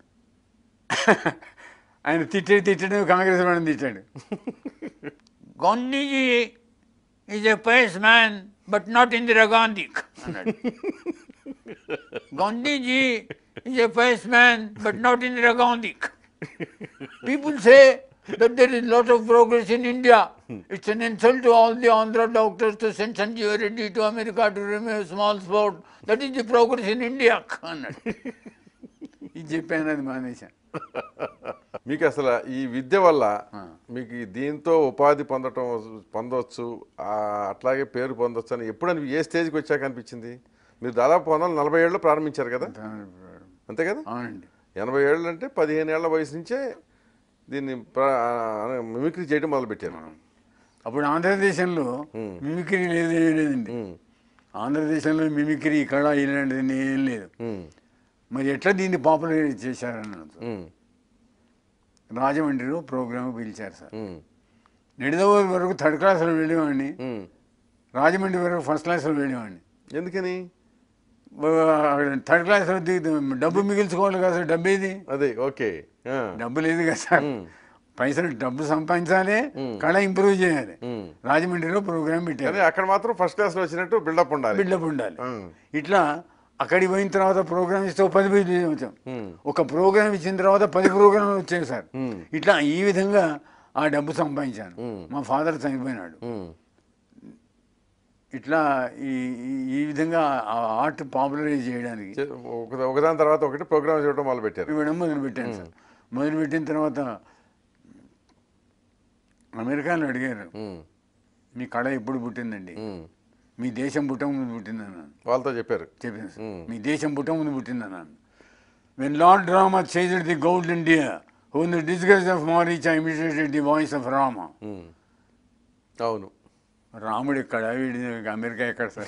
ఆయన తిట్టే తిట్టడం కాంగ్రెస్ వాళ్ళని తిట్టాడు Gandhiji is a pious man but not Indira Gandhi అన్నాడు Gandhiji He's a pious man, but not in Ragondik. People say that there is lot of progress in India. It's an insult to all the Andhra doctors to send Sanjeev Reddy to America to remove small sport. That is the progress in India. అన్నాడు. ఇది చెప్పాను అది మానేశాను మీకు అసలు ఈ విద్య వల్ల మీకు ఈ దీంతో ఉపాధి పొందటం పొందవచ్చు ఆ, అట్లాగే పేరు పొందొచ్చు అని ఎప్పుడు అని ఏ స్టేజ్కి వచ్చాక అనిపించింది మీరు దాదాపు పంతొమ్మిది వందల నలభై ఏళ్ళలో ప్రారంభించారు కదా అంతే కదా అవునండి ఎనభై ఏళ్ళు అంటే పదిహేను ఏళ్ల వయసు నుంచే దీన్ని ప్ర- ఆ, మిమిక్రీ చేయడం మొదలుపెట్టారు అప్పుడు ఆంధ్రదేశంలో మిమిక్రీ లేదు ఏం లేదండి ఉమ్, ఆంధ్రదేశంలో మిమిక్రీ కళ ఇలాంటిది ఏం లేదు ఉమ్, మరి ఎట్లా దీన్ని పాపులర్ చేశారన్నది ఉమ్, రాజమండ్రిలో ప్రోగ్రామ్ పిలిచారు సార్ ఉమ్, నిడదవోలు వరకు థర్డ్ క్లాస్లో వెళ్ళేవాడిని ఉమ్. రాజమండ్రి వరకు ఫస్ట్ క్లాస్లో వెళ్ళేవాడిని ఎందుకని థర్డ్ క్లాస్లో దిగి డబ్బు మిగిల్చుకోవాలి కదా సార్ డబ్బు ఏది అదే ఓకే ఆ, డబ్బు లేదు కదా సార్ ఉమ్, పైసలు డబ్బు సంపాదించాలి మ్మ్. కళ ఇంప్రూవ్ చేయాలి ఉమ్. రాజమండ్రిలో ప్రోగ్రామ్ పెట్టారు కానీ అక్కడ మాత్రం ఫస్ట్ క్లాస్లో వచ్చినట్టు బిల్డప్ ఉండాలి బిల్డప్ ఉండాలి ఉమ్, ఇట్లా అక్కడికి పోయిన తర్వాత ప్రోగ్రామ్ ఇస్తే ఓ పది పది వచ్చాం ఉమ్, ఒక ప్రోగ్రామ్ ఇచ్చిన తర్వాత పది ప్రోగ్రాంలు వచ్చాయి సార్ ఉమ్, ఇట్లా ఈ విధంగా ఆ డబ్బు సంపాదించాను మ్మ్. మా ఫాదర్ చనిపోయినాడు ఉమ్. ఇట్లా ఈ ఈ- ఈ విధంగా ఆ ఆర్ట్ పాపులరైజ్ చేయడానికి చే- ఒక- ఒకదాని తర్వాత ఒకటి ప్రోగ్రామ్ చూడటం మొదలు పెట్టారు ఇవ్వడం మొదలు పెట్టాను సార్ మొదలు పెట్టిన తర్వాత అమెరికాలో అడిగారు ఉమ్, మీ కళ ఎప్పుడు పుట్టిందండి ఉమ్. మీ దేశం పుట్ట ముందు పుట్టిందన్నాను వాళ్ళతో చెప్పారు చెప్పింది సార్ మ్మ్. మీ దేశం పుట్ట ముందు పుట్టిందన్నాను when Lord Rama chased the gold India who in the disguise of Marich I imitated the voice of Rama um. అవును రాముడు ఎక్కడ వీడి అమెరికా ఎక్కడ సార్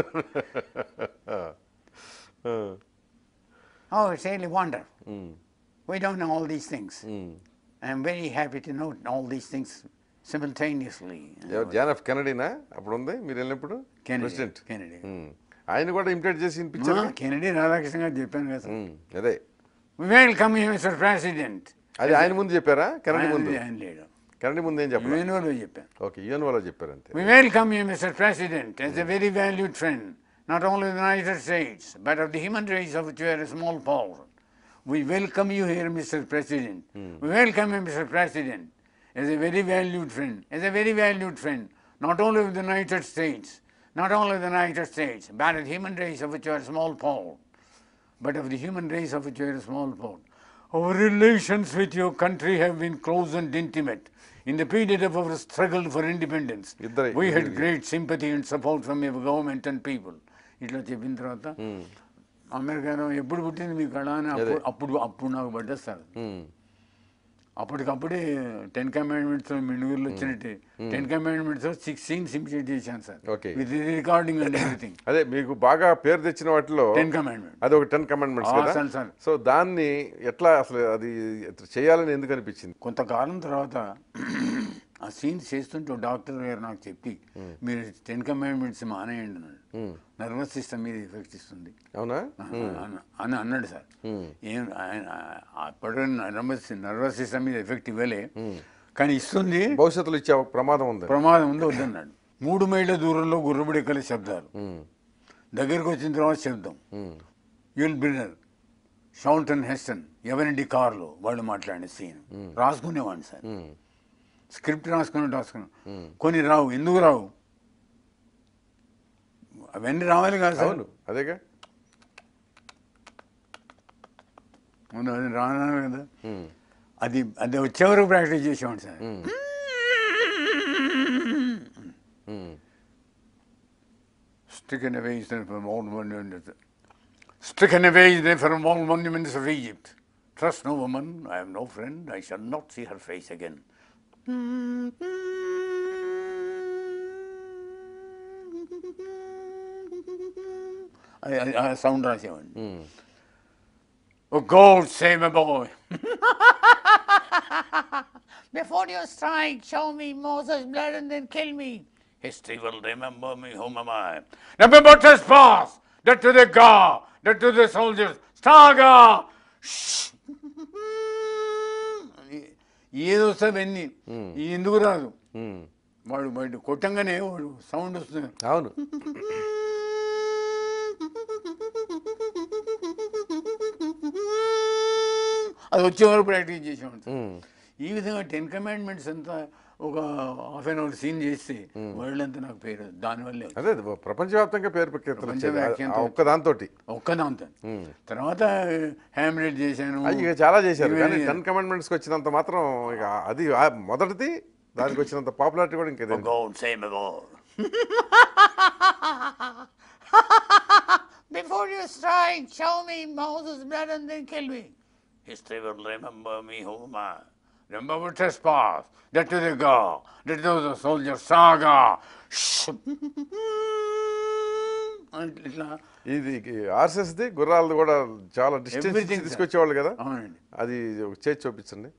ఆ, Oh, it's really wonderful. Um, We don't know all these things. Um. I'm very happy to know all these things simultaneously. ఎవరు John F కెనడీనా అప్పుడు ఉంది మీరు వెళ్ళినప్పుడు Kennedy, ప్రెసిడెంట్ Kennedy. ఉమ్. ఆయన కూడా ఇమిటేట్ చేసి వినిపించారు కెనడీ రాధాకృష్ణ గారు చెప్పాను కదా సార్ ఉమ్, అదే వెల్కమ్ యూ మిస్టర్ ప్రెసిడెంట్ అది ఆయన ముందు చెప్పారా కెనడీ ముందు ఆయన లేడు కెనడీ ముందు ఏం చెప్పారు యుఎన్ఓలో చెప్పాను ఓకే యూఎన్ వాళ్ళు చెప్పారు అంతే We welcome you, Mr. President, as a very valued friend, not only of the United States, but of the human race of which you are a small part. We welcome you here, Mr. President. We welcome you, Mr. President, as a very valued friend, as a very valued friend, not only of the United States, not only of the United States, but of the human race of which you are a small part, but of the human race of which you are a small part. Our relations with your country have been close and intimate. In the period of our struggle for independence, ఇద్దరే- we had ఇద్దరికి. great sympathy and support from your government and people. ఇట్లా చెప్పిన తర్వాత అమెరికాలో ఎప్పుడు పుట్టింది మీ కళ అని అప్పుడు అప్పుడు అప్పుడు నాకు పడ్డది సార్ ఉమ్, అప్పటికప్పుడే టెన్ కమాండ్మెంట్స్ మినుగురులో వచ్చినట్టు ten commandments six scenes implement చేశాను sir Okay. With recording and everything అదే మీకు బాగా పేరు తెచ్చిన వాటిలో టెన్ కమాండ్మెంట్ అది ఒక టెన్ కమాండ్మెంట్స్ ఆ, కదా సార్, సార్. సో దాన్ని ఎట్లా అసలు అది చేయాలని ఎందుకు అనిపించింది కొంతకాలం తర్వాత ఆ సీన్స్ చేస్తుంటే డాక్టర్ గారు నాకు చెప్పి మీరు టెన్ కమాండ్మెంట్స్ మానేయండి అన్నాడు ఉమ్, నర్వస్ సిస్టమ్ మీద ఎఫెక్ట్ ఇస్తుంది అవునా అన్న- అని అన్నాడు సార్ ఉమ్, ఏం ఆయన అప్పటి నర్వస్ నర్వస్ సిస్టమ్ మీద ఎఫెక్ట్ ఇవ్వలే కానీ ఇస్తుంది భవిష్యత్తులో ఇచ్చే ఒక ప్రమాదం ఉంది ప్రమాదం ఉంది వద్దన్నాడు మూడు మైళ్ళ దూరంలో గుర్రబడికల శబ్దాలు ఉమ్, దగ్గరికి వచ్చిన తర్వాత శబ్దం ఉమ్, యుల్ బ్రినర్ షౌంటన్ హెస్టన్ ఎవరింటి కార్లో వాళ్ళు మాట్లాడిన సీన్ రాసుకునేవాడిని సార్ ఉమ్, స్క్రిప్ట్ రాసుకుని రాసుకున్నాను కొన్ని రావు ఎందుకు రావు అవన్నీ రావాలి కదా సార్ అవును అదేగా అవును అది రాను కదా ఉమ్, అది అది వచ్చే వరకు ప్రాక్టీస్ చేసేవాడిని sir um, um, Stricken away is then from all monuments. Stricken away is then from all monuments of Egypt. Trust no woman, I have no friend, I shall not see her face again. I, I, I sound రాసేవాడిని um. Oh God, save my boy. Before you strike, show me Moses' blood and then kill me. History will remember me, whom am I? Remember trespass, that to the God, that to the soldiers, Staga! ఏదో వస్తావన్నీ ఈ ఎందుకు రాదు ఉమ్, వాడు బయట కొట్టంగానే వాడు sound వస్తుంది అది వచ్చే వరకు ప్రాక్టీస్ చేసేవాడు సార్. ఉమ్. ఈ విధంగా టెన్ కమాండ్మెంట్స్ అంతా ఒక హాఫ్ అన్ అవర్ సీన్ చేస్తే వరల్డ్ అంతా నాకు పేరు దానివల్లే వచ్చింది. అదే అది ప్రపంచవ్యాప్తంగా పేరు ప్రఖ్యాతులు ప్రపంచ వచ్చేది. ఆ- వ్యాఖ్యాతం ఆ ఒక్క దాంతో ఒక్కదాంతో తర్వాత హ్యామ్లెట్ చేశాను ఇక చాలా చేశారు ఇవే- కానీ టెన్ కమాండ్మెంట్స్కి వచ్చినంత మాత్రం ఇక అది ఆ మొదటిది దానికి వచ్చినంత పాపులారిటీ కూడా ఇంకేదే God save me God. Before you strike, show me Moses' blood and then kill me. History will remember me whom I remember trespass. That to the God. That was a soldier saga. అంటే ఇట్లా ఇది ఆర్ఎస్ఎస్ది గుర్రాలది కూడా చాలా distance Everything, sir. తీసుకొచ్చేవాళ్ళు కదా అవునండి అది ఒక చేసి చూపించండి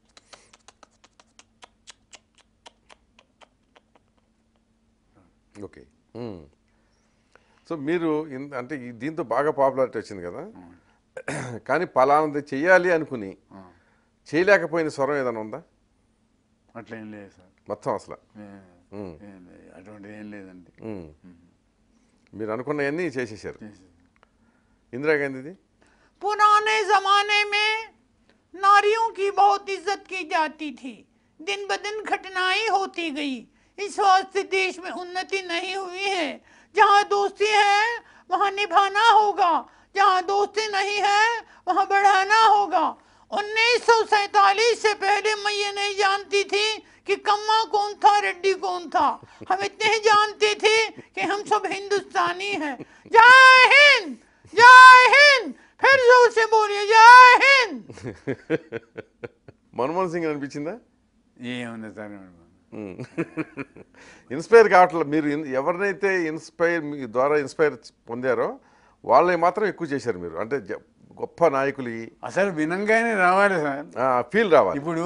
ఓకే మ్మ్. సో మీరు ఇన్- అంటే ఈ దీంతో బాగా పాపులారిటీ వచ్చింది కదా కానీ పలానది చెయ్యాలి అనుకుని చేయలేకపోయిన స్వరం ఏదైనా ఉందా అట్లా ఏం లేదు సార్ మొత్తం అసలు ఏ- మ్మ్. ఏం లేదు. అటువంటిది ఏం లేదండి మ్మ్. మీరు అనుకున్నవన్నీ చేసేసారు ఇందిరాగాంధీది पुराने जमाने में नारियों की बहुत इज्जत की जाती थी दिन ब दिन घटनाएं होती गई इस वास्ते देश में उन्नति नहीं हुई है जहाँ दोस्ती है वहाँ निभाना होगा जहाँ दोस्ती नहीं है वहाँ बढ़ाना होगा उन्नीस से पहले मैं ये नहीं जानती थी कि कम्मा कौन था रेड्डी कौन था हम इतने ही जानते थे कि हम सब हिंदुस्तानी हैं जय हिंद जय हिंद फिर जोर से बोलिए जय हिंद మన్మోహన్ సింగ్ అనిపించిందా ఏముంది సార్ ఇన్స్పైర్ కావట్లేదు మీరు ఇన్- ఎవరినైతే ఇన్స్పైర్ మీ ద్వారా ఇన్స్పైర్ పొందారో వాళ్ళని మాత్రం ఎక్కువ చేశారు మీరు అంటే జ- గొప్ప నాయకులు అసలు వినంగానే రావాలి సార్ ఫీల్ రావాలి ఇప్పుడు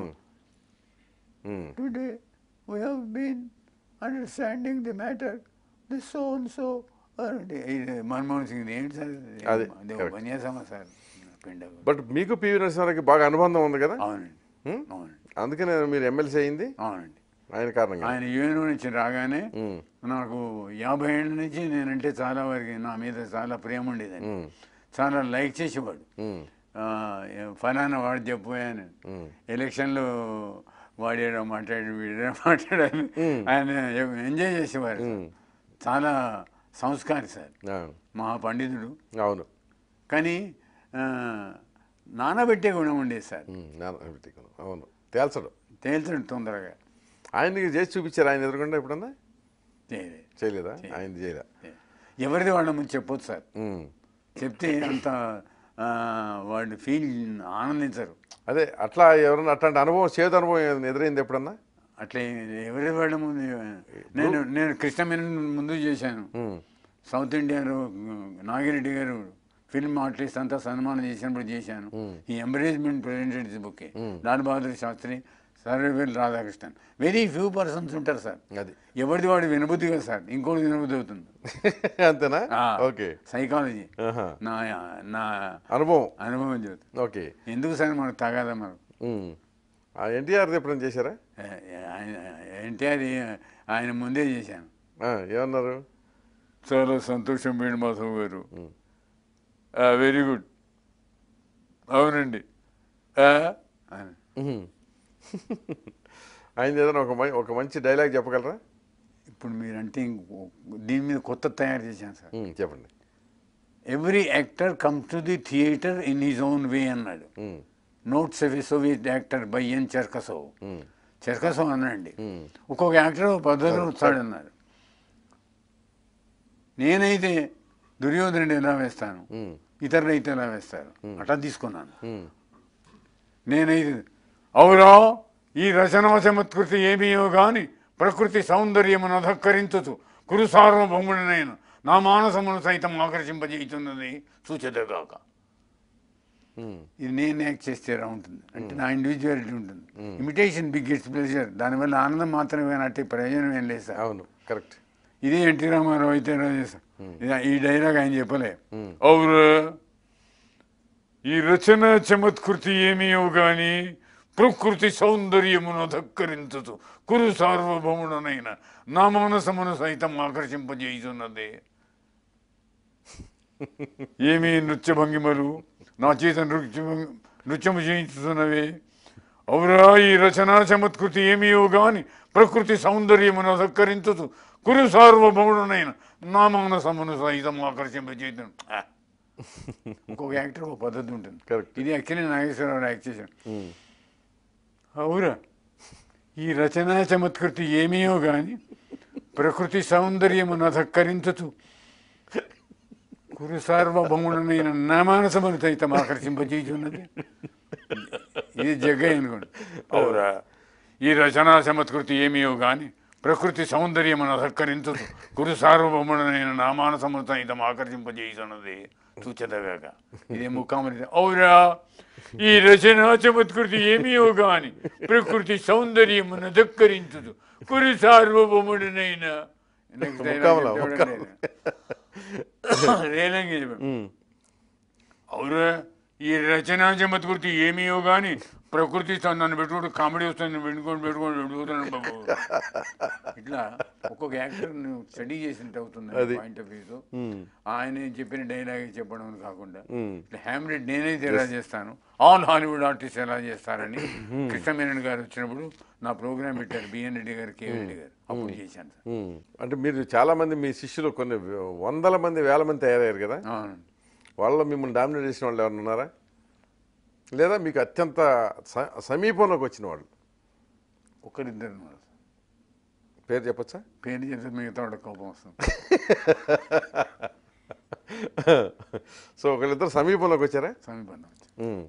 మ్మ్. Today we have been understanding the matter. This so and so. అంటే ఇది మన్మోహన్ సింగ్ ఏంటి సార్ ఇది? అది, అది correct. ఉపన్యాసమా సార్ పిండ బట్ మీకు పివి నరసింహారావుకి బాగా అనుబంధం ఉంది కదా అవునండి హ్మ్? అవునండి అందుకనే మీరు ఎమ్మెల్సీ అయింది అవునండి ఆయన కారణంగా ఆయన యుఎన్ నుంచి రాగానే మ్మ్. నాకు యాభై ఏళ్ళ నుంచి నేనంటే చాలా వరకు నా మీద చాలా ప్రేమ ఉండేదండి మ్మ్. చాలా లైక్ చేసేవాడు మ్మ్. ఆ, ఫలానా వాడు చెప్పాను ఎలక్షన్లో వాడేడో మాట్లాడి వీడేడో మాట్లాడాలి ఆయన ఎంజాయ్ చేసేవారు సార్. చాలా సంస్కారి సార్ ఆ, మహా పండితుడు అవును కానీ ఆ, నానబెట్టే గుణం ఉండేది సార్ మ్మ్. నాన్న పెట్టుకున్నాను. అవును తేల్చడు తేల్చడు తొందరగా ఆయనకి చేసి చూపించారు ఆయన ఎదురుకుండా ఎప్పుడన్నా చేయలే. చేయలేదా ఆయన చేయలే ఎవరిది వాళ్ళ ముందు చెప్పొచ్చు సార్ మ్మ్. చెప్తే అంత ఆ, వాళ్ళు ఫీల్ ఆనందించరు అదే అట్లా ఎవరన్నా అట్లాంటి అనుభవం చేదు అనుభవం ఏదైనా ఎదురైంది ఎప్పుడన్నా అట్లా ఎవరి వాళ్ళ ముందు నేను నేను కృష్ణమేనన్ ముందు చేశాను మ్మ్. సౌత్ ఇండియాలో నాగిరెడ్డి గారు ఫిల్మ్ ఆర్టిస్ట్ అంతా సన్మానం చేసినప్పుడు చేశాను ఈ embarrassment president book Lal Bahadur Shastri Sarvepalli Radhakrishnan very few persons ఉంటారు సార్ అది ఎవరిది వాడు వినబుద్ధి కదా సార్ ఇంకోటి వినబుద్ధి అవుతుంది అంతేనా ఆ, ఓకే సైకాలజీ ఆహా. నా నా అనుభవం అనుభవం చెబుతుంది ఓకే ఎందుకు సార్ మనకు తగాదా మనకు మ్మ్. ఆ ఎన్టీఆర్ది ఎప్పుడైనా చేశారా ఆయన ఎన్టీఆర్ ఆయన ముందే చేశాను ఆ, ఏమన్నారు చాలా సంతోషం వేణుమాధవ్ గారు వెరీ గుడ్ అవునండి ఆ? అని. మ్మ్. ఆయన ఏదైనా ఒక మం- ఒక మంచి డైలాగ్ చెప్పగలరా ఇప్పుడు మీరంటే ఇంకో- దీని మీద కొత్త తయారు చేశాను సార్ మ్మ్, చెప్పండి every actor comes to the theatre in his own way అన్నాడు మ్మ్. Notes a Soviet actor by N Cherkasov hmm. Cherkasov అన్నాండి మ్మ్. ఒక్కొక్క యాక్టర్ ఒక పద్ధతిలో వస్తాడు అన్నారు నేనైతే దుర్యోధనుడు ఎలా వేస్తాను మ్మ్. ఇతరులు అయితే ఎలా వేస్తారు అట్లా తీసుకున్నాను మ్మ్. నేనైతే అవురా ఈ రచనా చమత్కృతి ఏమీయో గాని ప్రకృతి సౌందర్యమును అధక్కరించుతూ కురు సార్వభౌముడనైన నా మానసమును సైతం ఆకర్షింపజేయుతున్నది సూచదగాక మ్మ్. ఇది నేను యాక్ట్ చేస్తే ఎలా ఉంటుంది అంటే నా ఇండివిజువాలిటీ ఉంటుంది ఇమిటేషన్ బిగ్ ఇట్స్ ప్లెజర్ దానివల్ల ఆనందం మాత్రమే కానీ అట్టి ప్రయోజనం ఏం లేదు సార్ అవును కరెక్ట్ ఇది ఎన్టీ రామారావు అయితే ఎలా చేశారు ఇది- ఈ డైలాగ్ ఆయన చెప్పలే అవురా ఈ రచన చమత్కృతి ఏమీయో గాని ప్రకృతి సౌందర్యమును ధక్కరించుతూ కురు సార్వభౌముడనైన నా మానసమును సైతం ఆకర్షింపజేయుతున్నది ఏమీ నృత్య భంగిమలు నా చేత నృత్య భంగి- నృత్యము చేయించుతున్నవే అవురా ఈ రచనా చమత్కృతి ఏమీయో గాని ప్రకృతి సౌందర్యమును అధక్కరించుతూ కురు సార్వభౌముడనైన నా మానసమును సహితం ఆకర్షింపజేయడం ఇంకొక యాక్టర్ ఒక పద్ధతి ఉంటుంది Correct. ఇది యాక్చువల్లీ నాగేశ్వరరావు యాక్ట్ చేశాడు అవురా ఈ రచనా చమత్కృతి ఏమీయో గాని ప్రకృతి సౌందర్యమును అధక్కరించుతూ కురు సార్వభౌముడనైన నా మానసమును సైతం ఆకర్షింపజేయుచున్నది ఇది జగ్గయ్య అనుకోండి అవురా ఈ రచనా చమత్కృతి ఏమీయో గాని ప్రకృతి సౌందర్యమును అధక్కరించుతూ కురు సార్వభౌముడనైన నా మానసమును సైతం ఆకర్షింపజేయుచున్నది చూచదగాక ఇదే ముక్కామని అవురా ఈ రచనా చమత్కృతి ఏమీయో గాని ప్రకృతి సౌందర్యమును ధక్కరించుతూ కురు సార్వభౌముడనైన నెక్స్ట్ డైలాగ్ ముక్కాములా, చెప్పాడు నేను. రేలంగి చెప్పాడు అవురా ఈ రచనా చమత్కృతి ఏమీయో గాని ప్రకృతి తో నన్ను పెట్టుకుంటూ కామెడీ వస్తుంది పెట్టుకొని పెట్టుకొని పెట్టుకుంటాను బాబు ఇట్లా ఒక్కొక్క యాక్టర్ స్టడీ చేసినట్టు అవుతుంది అది. పాయింట్ ఆఫ్ వ్యూతో ఆయన చెప్పిన డైలాగ్ చెప్పడం అని కాకుండా మ్మ్. ఇట్లా హ్యామ్లెట్ నేనైతే ఎలా చేస్తాను ఆల్ హాలీవుడ్ ఆర్టిస్ట్ ఎలా చేస్తారని కృష్ణమేనన్ గారు వచ్చినప్పుడు నా ప్రోగ్రామ్ పెట్టారు బిఎన్ రెడ్డి గారు కేవీ రెడ్డి గారు అప్పుడు చేశాను సార్ ఉమ్. అంటే మీరు చాలా మంది మీ శిష్యులు కొన్ని వందల మంది వేల మంది తయారయ్యారు కదా అవునండి వాళ్ళలో మిమ్మల్ని డామినేట్ చేసిన వాళ్ళు ఎవరైనా ఉన్నారా లేదా మీకు అత్యంత స- సమీపంలోకి వచ్చిన వాళ్ళు ఒకరిద్దరు ఉన్నారు సార్. పేరు చెప్పొచ్చా పేరు చెప్తే మిగతా వాళ్ళకి కోపం వస్తుంది సో ఒకళ్ళిద్దరు సమీపంలోకి వచ్చారా సమీపంలో వచ్చి ఉమ్.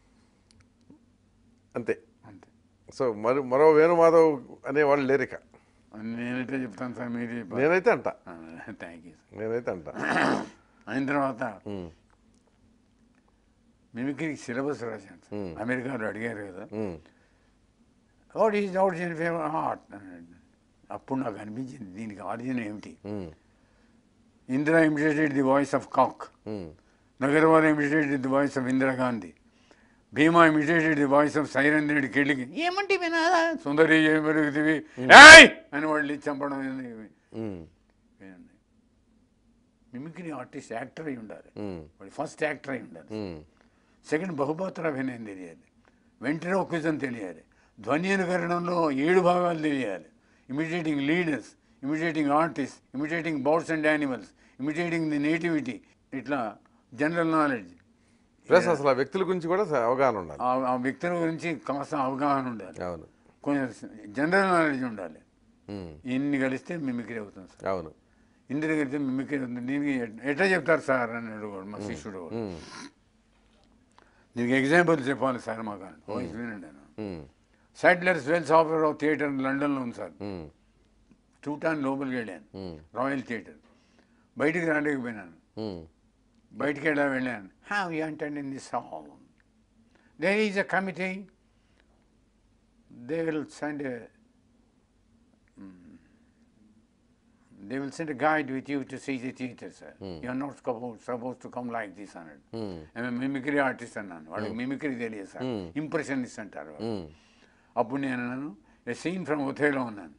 అంతే అంతే సో మరి మరో వేణుమాధవ్ అనేవాళ్ళు లేరిక నేనైతే చెప్తాను సార్ మీరు చెప్పాలి. నేనైతే అంట ఆ, థ్యాంక్ యూ సార్ నేనైతే అంట అయిన తర్వాత ఉమ్. మిమిక్రీ సిలబస్ రాశాను సార్ Hmm. అమెరికాలో అడిగారు కదా um. What is origin favour heart అప్పుడు నాకు అనిపించింది దీనికి ఆరిజిన్ ఏమిటి um. Indira imitated the voice of cock um. Nagarwal imitated the voice of Indira Gandhi Bhima imitated the voice of siren Reddy కెళ్ళికి ఏమంటే వినారా సుందరి ఏం పెరుగుతుంది ఏయ్ అని వాళ్ళు ఇచ్చి చంపడం అనేది ఉమ్. వినండి మిమిక్రీ ఆర్టిస్ట్ యాక్టర్ అయి ఉండాలి ఉమ్. వాడు ఫస్ట్ యాక్టర్ అయి ఉండాలి ఉమ్. సెకండ్ బహుపాత్ర అభినయం తెలియాలి వెంట్రోక్విజం తెలియాలి ధ్వని అనుకరణంలో ఏడు భాగాలు తెలియాలి imitating leaders imitating artist imitating birds and animals imitating the nativity ఇట్లా జనరల్ నాలెడ్జ్ ప్లస్ అసలు ఆ వ్యక్తుల గురించి కూడా స- అవగాహన ఉండాలి ఆ వ్యక్తుల గురించి కాస్త అవగాహన ఉండాలి అవును కొంచెం జనరల్ నాలెడ్జ్ ఉండాలి ఉమ్. ఇన్ని కలిస్తే మిమిక్రీ అవుతుంది సార్ అవును ఇందులో కలిస్తే మిమిక్రీ అవుతుంది దీనికి ఎట్- ఎట్లా చెప్తారు సార్ అని అడుగుడు మా శిష్యుడు కూడా. ఉమ్. దీనికి ఎగ్జాంపుల్ చెప్పాలి సార్ మాకు అని. ఓ, ఇది వినండి అన్న. Um. Sadler's Wells offer of theatre లండన్లో ఉంది సార్ ఉమ్. చూడటానికి లోపలికి వెళ్ళాను ఉమ్. రాయల్ థియేటర్ బయటికి రాలేకపోయినాను ఉమ్. బయటికి వెళ్ళా వెళ్ళాను have you entered in this hall there is a committee they will send they will send guide with you to see the theatre sir you are not suppose to come like this అన్నాడు um. Mimicry artist అన్నాను వాడికి mimicry తెలియదు sir impressionist అంటారు వాళ్ళు. ఉమ్. అప్పుడు నేను అన్నాను ఏ scene from ఒథేలో ఉన్నాను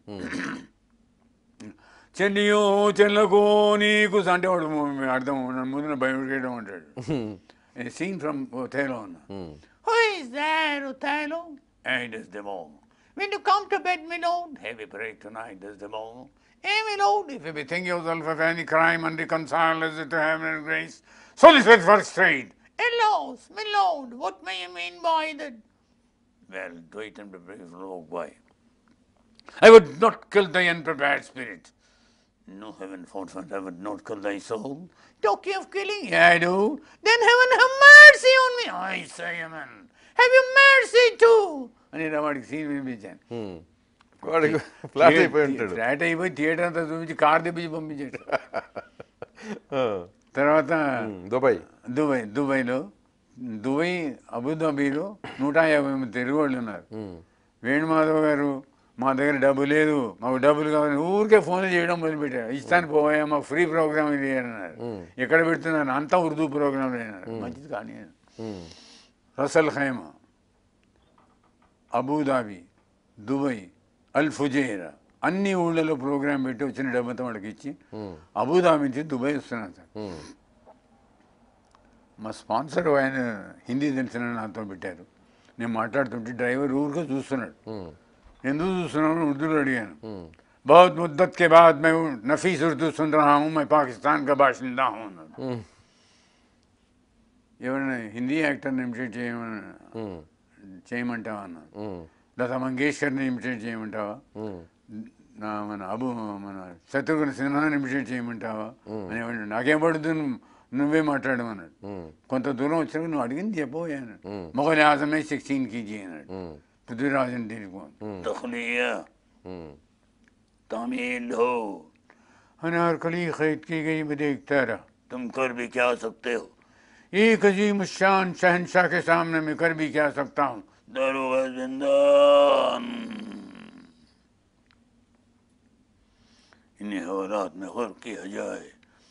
చెల్లియో చెల్లకో నీకు అంటే వాడు ము- అర్థం నన్ను ముందు భయపెట్టడం అంటాడు ఏ సీన్ ఫ్రమ్ ఒథేలో ఉన్నా ఉమ్. Who is there, Othello? And is the ball. Will you come to bed, my lord? Heavy break tonight, is the ball. Eh, my lord? If you bethink yourself of any crime and reconcile as to heaven and grace, solicit for trade. Alas, my lord, what may you mean by that? Well, do it and prepare for walk by. I would not kill thy unprepared spirit. No heaven forfeit, I would not kill thy soul. Talking of killing? Yeah, I do. Then heaven have mercy on me. I say, amen. Have you mercy too? అని నా వాడికి scene వినిపించాను ఉమ్. వాడికి flat అయిపోయి ఉంటాడు flat అయిపోయి theatre అంతా చూపించి కార్ తెప్పించి పంపించాడు ఆ. తర్వాత ఉమ్. దుబాయ్ దుబాయ్ దుబాయ్లో దుబాయ్ అబుదాబీలో నూట యాభై మంది తెలుగు వాళ్ళు ఉన్నారు వేణుమాధవ్ గారు మా దగ్గర డబ్బు లేదు మాకు డబ్బులు కావాలి ఊరికే ఫోన్ చేయడం మొదలుపెట్టారు ఇస్తాను పోయా మాకు ఫ్రీ ప్రోగ్రామ్ ఇది అన్నారు ఎక్కడ పెడుతున్నారు అంతా ఉర్దూ ప్రోగ్రామ్ అన్నారు మంచిది కానీ ఉమ్. Ras al Khaimah Abu Dhabi Dubai Al Fujairah అన్ని ఊళ్ళలో ప్రోగ్రామ్ పెట్టి వచ్చిన డబ్బంతా వాళ్ళకి ఇచ్చి అబుదాబి నుంచి దుబాయ్ వస్తున్నాను సార్ ఉమ్. మా స్పాన్సర్ ఆయన హిందీ తెలిసిన నాతో పెట్టారు నేను మాట్లాడుతుంటే డ్రైవర్ ఊరికే చూస్తున్నాడు ఉమ్, ఎందుకు చూస్తున్నాను ఉర్దూలో అడిగాను ఉమ్, बहुत मुद्दत के बाद मैं नफीस उर्दू सुन रहा हूँ मैं पाकिस्तान का बाशिंदा हूँ అన్నాడు. ఉమ్, ఎవరైనా హిందీ యాక్టర్ని ఇమిటేట్ చేయమని ఉమ్, చేయమంటావా అన్నాడు ఉమ్, లతా మంగేష్కర్ని ఇమిటేట్ చేయమంటావా ఉమ్, నా మన అబు మన శత్రుఘ్న సిన్హాని ఇమిటేట్ చేయమంటావా అని ఏమన్నాడు నాకేం పడుతుంది నువ్వే మాట్లాడమన్నాడు ఉమ్, కొంత దూరం వచ్చాక నువ్వు అడిగింది చెప్పబోయే అన్నాడు మ్మ్. మొగలి ఆజమే సిక్స్టీన్ కేజీ అన్నాడు ఉమ్, పృథ్వీరాజన్ తెలిపోను మ్మ్. తఖలియా ఉమ్, तामील हो अनारकली खरीद की गई मैं देखता रहा तुम कर भी क्या सकते हो एक अजीम शान शहनशाह के सामने मैं कर भी क्या सकता हूँ दारोगा जिंदान इन्हें हालात में गौर किया जाए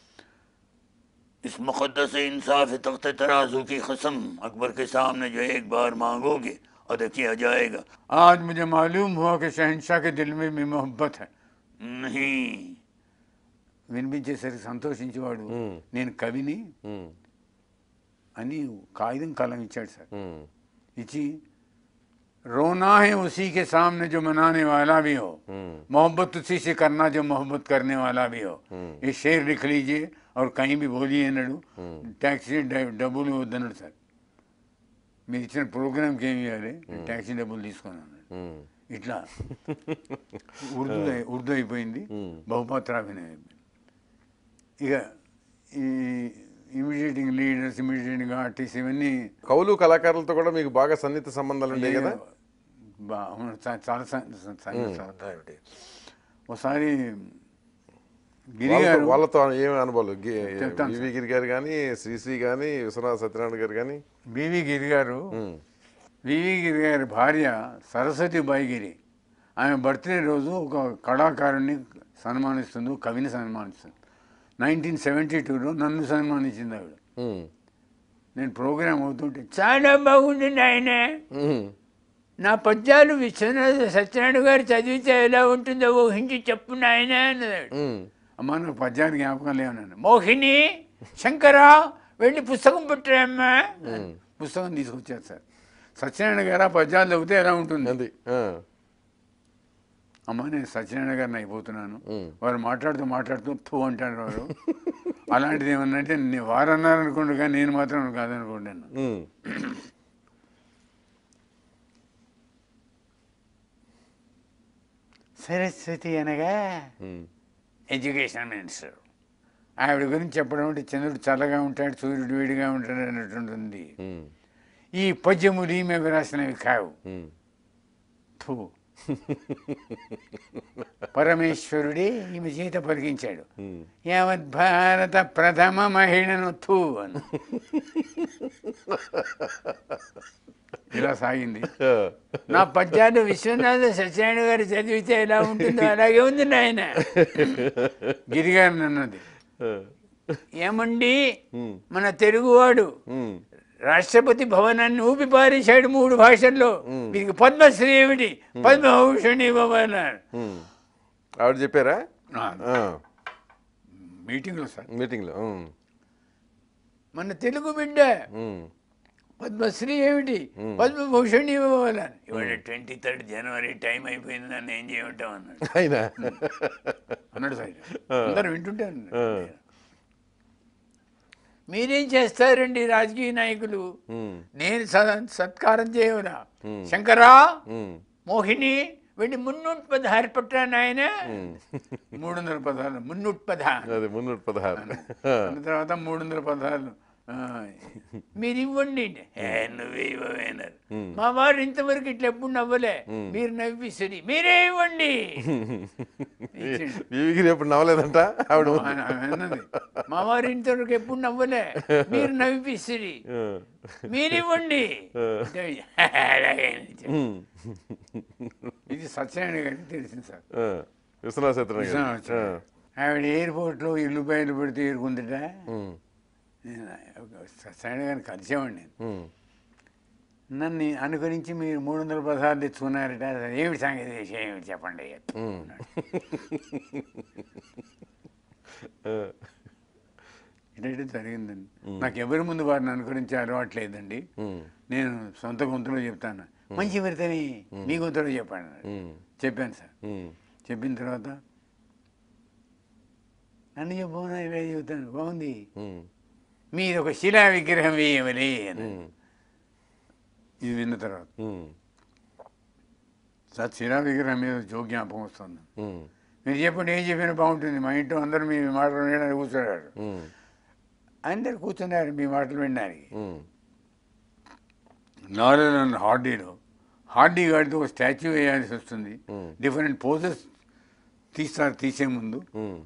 इस मुकदस इंसाफ तख्त तराजू की कसम अकबर के सामने जो एक बार मांगोगे अदा किया जाएगा आज मुझे मालूम हुआ कि शहनशाह के दिल में भी मोहब्बत है नहीं వినిపించేసరికి సంతోషించేవాడు మ్మ్. నేను కవిని ఉమ్, అని కాగితం కలం ఇచ్చాడు సార్ ఉమ్, इची रोना है उसी के सामने जो मनाने वाला भी हो ఉమ్, मोहब्बत उसी से करना जो मोहब्बत करने वाला भी हो हम्म। ये शेर लिख लीजिए और कहीं भी बोलिए అన్నాడు ట్యాక్సీ డ- డబ్బులు వద్దన్నాడు సార్ మీరు ఇచ్చిన ప్రోగ్రామ్కి ఏమి ఇవ్వాలి ట్యాక్సీ డబ్బులు తీసుకొని అన్నాడు ఉమ్, ఇట్లా ఉర్దూ ఉర్దూ అయిపోయింది మ్మ్. బహుపాత్రాభినయం అయిపోయింది ఇక ఈ ఇమిడియేటింగ్ లీడర్స్ ఇమిడియేటింగ్ ఆర్టిస్ట్ ఇవన్నీ కవులు కళాకారులతో కూడా మీకు బాగా సన్నిహిత సంబంధాలు ఉండేవి కదా బా- అవును, చా- చాలా స- స- స- సంబంధాలు ఉంటాయి. ఒకసారి గిరి వాళ్ళతో- గారు వాళ్ళతో ఏమి అనుభవాలు గి- చెప్తాను వివి గిరి గారు కానీ శ్రీశ్రీ కానీ విశ్వనాథ సత్యనారాయణ గారు కానీ బివి గిరి గారు ఉమ్, వివి గిరి గారి భార్య సరస్వతి బాయిగిరి ఆమె బర్త్డే రోజు ఒక కళాకారుణ్ణి సన్మానిస్తుంది ఒక కవిని సన్మానిస్తుంది నైన్టీన్ సెవెంటీ టూలో నన్ను సన్మానించింది ఆవిడ ఉమ్, నేను ప్రోగ్రామ్ అవుతుంటే చాలా బాగుంది నాయన ఉమ్, నా పద్యాలు విశ్వనాథ సత్యనారాయణ గారు చదివితే ఎలా ఉంటుందో ఊహించి చెప్పు నాయన అన్నదాడు ఉమ్, అమ్మ నాకు పద్యాలు జ్ఞాపకం లేవన్నాను మోహిని శంకర వెళ్ళి పుస్తకం పెట్టామ్మా పుస్తకం తీసుకొచ్చారు సార్ సత్యనారాయణ గారు ఆ పద్యాలు చదివితే ఎలా ఉంటుంది అది ఆ, అమ్మ నేను సత్యనారాయణ గారిని అయిపోతున్నాను ఉమ్. వారు మాట్లాడుతూ మాట్లాడుతూ తూ అంటారు వారు అలాంటిది ఏమన్నా అంటే నే- వారు అన్నారు అనుకోండి కానీ నేను మాత్రం కాదనుకోండి ఉమ్, సరస్వతి అనగా ఉమ్, ఎడ్యుకేషన్ మినిస్టర్ ఆవిడ గురించి చెప్పడం అంటే చంద్రుడు చల్లగా ఉంటాడు సూర్యుడు వేడిగా ఉంటాడు అన్నట్టుంటుంది ఉమ్, ఈ పద్యములు ఈమె రాసినవి కావు ఉమ్, థూ పరమేశ్వరుడే ఈమె చేత పలికించాడు ఉమ్. యావత్ భారత ప్రథమ మహిళను థూ అని ఇలా సాగింది ఆ, నా పద్యాలు విశ్వనాథ సత్యనారాయణ గారు చదివితే ఎలా ఉంటుందో అలాగే ఉంది నాయన గిరిగారిని అన్నది ఆ, ఏమండి ఉమ్, మన తెలుగువాడు ఉమ్, రాష్ట్రపతి భవనాన్ని ఊపి పారేశాడు మూడు భాషల్లో వీరికి పద్మశ్రీ ఏమిటి పద్మభూషణ్ ఇవ్వమన్నారు ఉమ్. ఆవిడ చెప్పారా ఆ, మీటింగ్లో సార్ మీటింగ్లో ఉమ్, మన తెలుగు బిడ్డ ఉమ్, పద్మశ్రీ ఏమిటి పద్మభూషణ్ ఇవ్వాలని ఇవాళ ట్వంటీ థర్డ్ జనవరి టైం అయిపోయింది నన్ను ఏం చేయమంటాం అన్నాడు అయినా అన్నాడు సార్ అందరు వింటుంటే అన్నారు. ఆ, మీరేం చేస్తారండి రాజకీయ నాయకులు ఉమ్, నేను స- సత్కారం చేయవునా శంకరా ఉమ్, మోహిని వెళ్ళి మున్నూట్ పదహారు పట్టాను ఆయన మూడు వందల పదహారు మున్నూట్ పదహారు అది మున్నూట పదహారు అన్న తర్వాత మూడు వందల పదహారు ఆ, మీరు ఇవ్వండి ఏ నువ్వే ఇవ్వవేనారు మా వారు ఇంతవరకు ఇట్లా ఎప్పుడు నవ్వలే మీరు నవ్విసరి మీరే ఇవ్వండి ఇచ్చిండు. వివికి రేపు నవ్వలేదంట ఆవిడ ఆయన అన్నది మా వారు ఇంతవరకు ఎప్పుడు నవ్వలే మీరు నవ్విసిరి ఆ, మీరివ్వండి అలాగే అని చెప్పి. ఉమ్, ఇది సత్యనారాయణ గారికి తెలిసింది సార్ ఆ, విశ్వనాథ సత్యనారాయణ గారు. ఆ, విశ్వనాథ్ ఆవిడ ఎయిర్పోర్ట్లో ఇల్లు బయలు పెడితే ఏరుకుందట ఉమ్, నేను సత్యనారాయణ గారిని కలిసేవాడిని నేను ఉమ్, నన్ను అనుకరించి మీరు మూడు వందల పదహారు తెచ్చుకున్నారట ఏమిటి సంగతి విషయం ఏమిటి చెప్పండి ఆ. ఇటైతే జరిగిందండి నాకు ఎవరి ముందు వారిని అనుకరించే అలవాట్లేదండి ఉమ్, నేను సొంత గొంతులో చెప్తాను మంచి వరితేనే మీ గొంతులో చెప్పాను అన్నాడు. ఉమ్, చెప్పాను సార్ ఉమ్, చెప్పిన తర్వాత నన్ను చెప్పనా ఇవే చెబుతాను బాగుంది ఉమ్, మీరు ఒక శిలా విగ్రహం వేయవలే అన్నాడు. ఉమ్, ఇది విన్న తర్వాత ఉమ్, సార్ శిలా విగ్రహం మీద జోక్ జ్ఞాపకం వస్తుంది ఉమ్, మీరు చెప్పండి ఏం చెప్పినా బాగుంటుంది మా ఇంట్లో అందరూ మీ మాటలు వినడానికి కూర్చున్నారు ఉమ్, అందరు కూర్చున్నారు మీ మాటలు వినడానికి ఉమ్, నాలుగు అండ్ హార్డీలో హార్డీ గాడితో ఒక స్టాచ్యూ వేయాల్సి వస్తుంది Hmm. డిఫరెంట్ పోజెస్ తీస్తారు తీసే ముందు ఉమ్,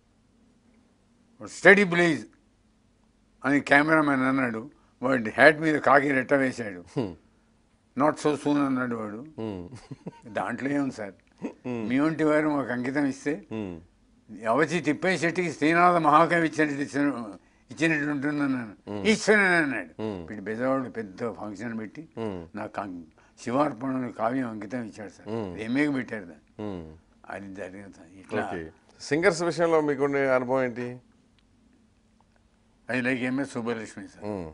స్టడీ ప్లీజ్ అని కెమెరామెన్ అన్నాడు వాడి హ్యాట్ మీద కాకి రెట్ట వేశాడు Hmm. నాట్ సో సూన్ అన్నాడు వాడు ఉమ్, దాంట్లో ఏముంది సార్ మీ వంటి వారు మాకు అంకితం ఇస్తే ఉమ్, అవచి తిప్పేశెట్టికి శ్రీనాథ మహాకవి ఇచ్చినట్టు ఇచ్చిన ఇచ్చినట్టు ఉంటుందన్నాను ఈశ్వరన్ అన్నాడు Hmm. వీటి బెజవాడు పెద్ద ఫంక్షన్ పెట్టి ఉమ్, నాకు అం- శివార్పణ కావ్యం అంకితం ఇచ్చాడు సార్ Hmm. రీమేక్ పెట్టారు దాన్ని ఉమ్. అది జరిగింది సార్ ఇట్లా ఓకే సింగర్స్ విషయంలో మీకుండే అనుభవం ఏంటి I like M S Subbulakshmi sir um,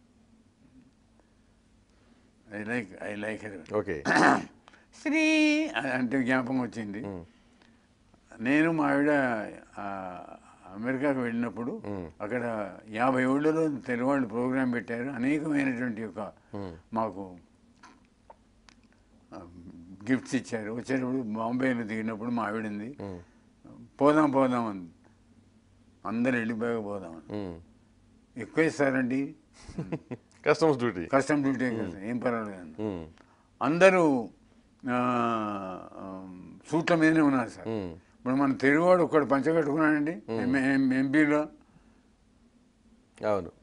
I like I like okay Shri అంటే జ్ఞాపకం వచ్చింది ఉమ్, నేను మా ఆవిడ ఆ, అమెరికాకు వెళ్ళినప్పుడు Hmm. అక్కడ యాభై ఏళ్ళలో తెలుగు వాళ్ళు ప్రోగ్రాం పెట్టారు అనేకమైనటువంటి ఒక ఉమ్, మాకు గిఫ్ట్స్ ఇచ్చారు వచ్చేటప్పుడు బాంబేలో దిగినప్పుడు మా ఆవిడంది ఉమ్, పోదాం పోదాం అంది అందరు వెళ్ళిపోయాక పోదాం అని ఉమ్. ఎక్కువ ఇస్తారండి కస్టమర్స్ డ్యూటీ కస్టమ్ డ్యూటీ కదా ఏం పర్వాలేదు అన్న. ఉమ్, అందరూ ఆ, ఆ, సూట్ల మీదనే ఉన్నారు సార్ ఉమ్, ఇప్పుడు మన తెలుగువాడు ఒక్కడు పంచ కట్టుకున్నాడండి ఎంపీలో అవును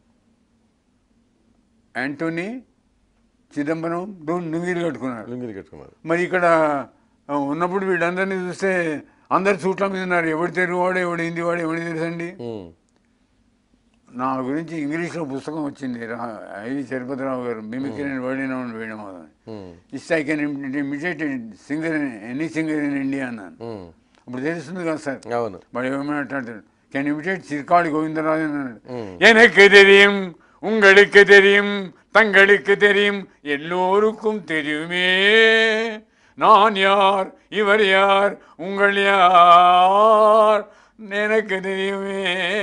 యాంటోనీ చిదంబరం నువ్వులు కట్టుకున్నారు లుంగిలు కట్టుకున్నారు మరి ఇక్కడ ఆ, ఉన్నప్పుడు వీళ్ళందరినీ చూస్తే అందరు సూట్ల మీద ఉన్నారు ఎవడు తెలుగువాడు ఎవడు హిందీవాడు ఎవడు తెలుసండి ఉమ్, నా గురించి ఇంగ్లీష్లో పుస్తకం వచ్చింది రా ఐవి చలపతిరావు గారు మిమిక్రీ అండ్ వర్డ్ ఇన్ వేయడం um, is I can imitate singer any singer in India అన్నాను ఉమ్, ఇప్పుడు తెలుస్తుంది కదా సార్ అవును వాడు ఏమైనా మాట్లాడతాడు కెన్ ఇమిటేట్ సిర్కాడి గోవిందరాజన్ అన్నాడు ம். எனக்கு தெரியும் உங்களுக்கு தெரியும் தங்களுக்கு தெரியும் எல்லோருக்கும் தெரியுமே நான் யார் இவர் யார் உங்கள் யார் எனக்கு தெரியுமே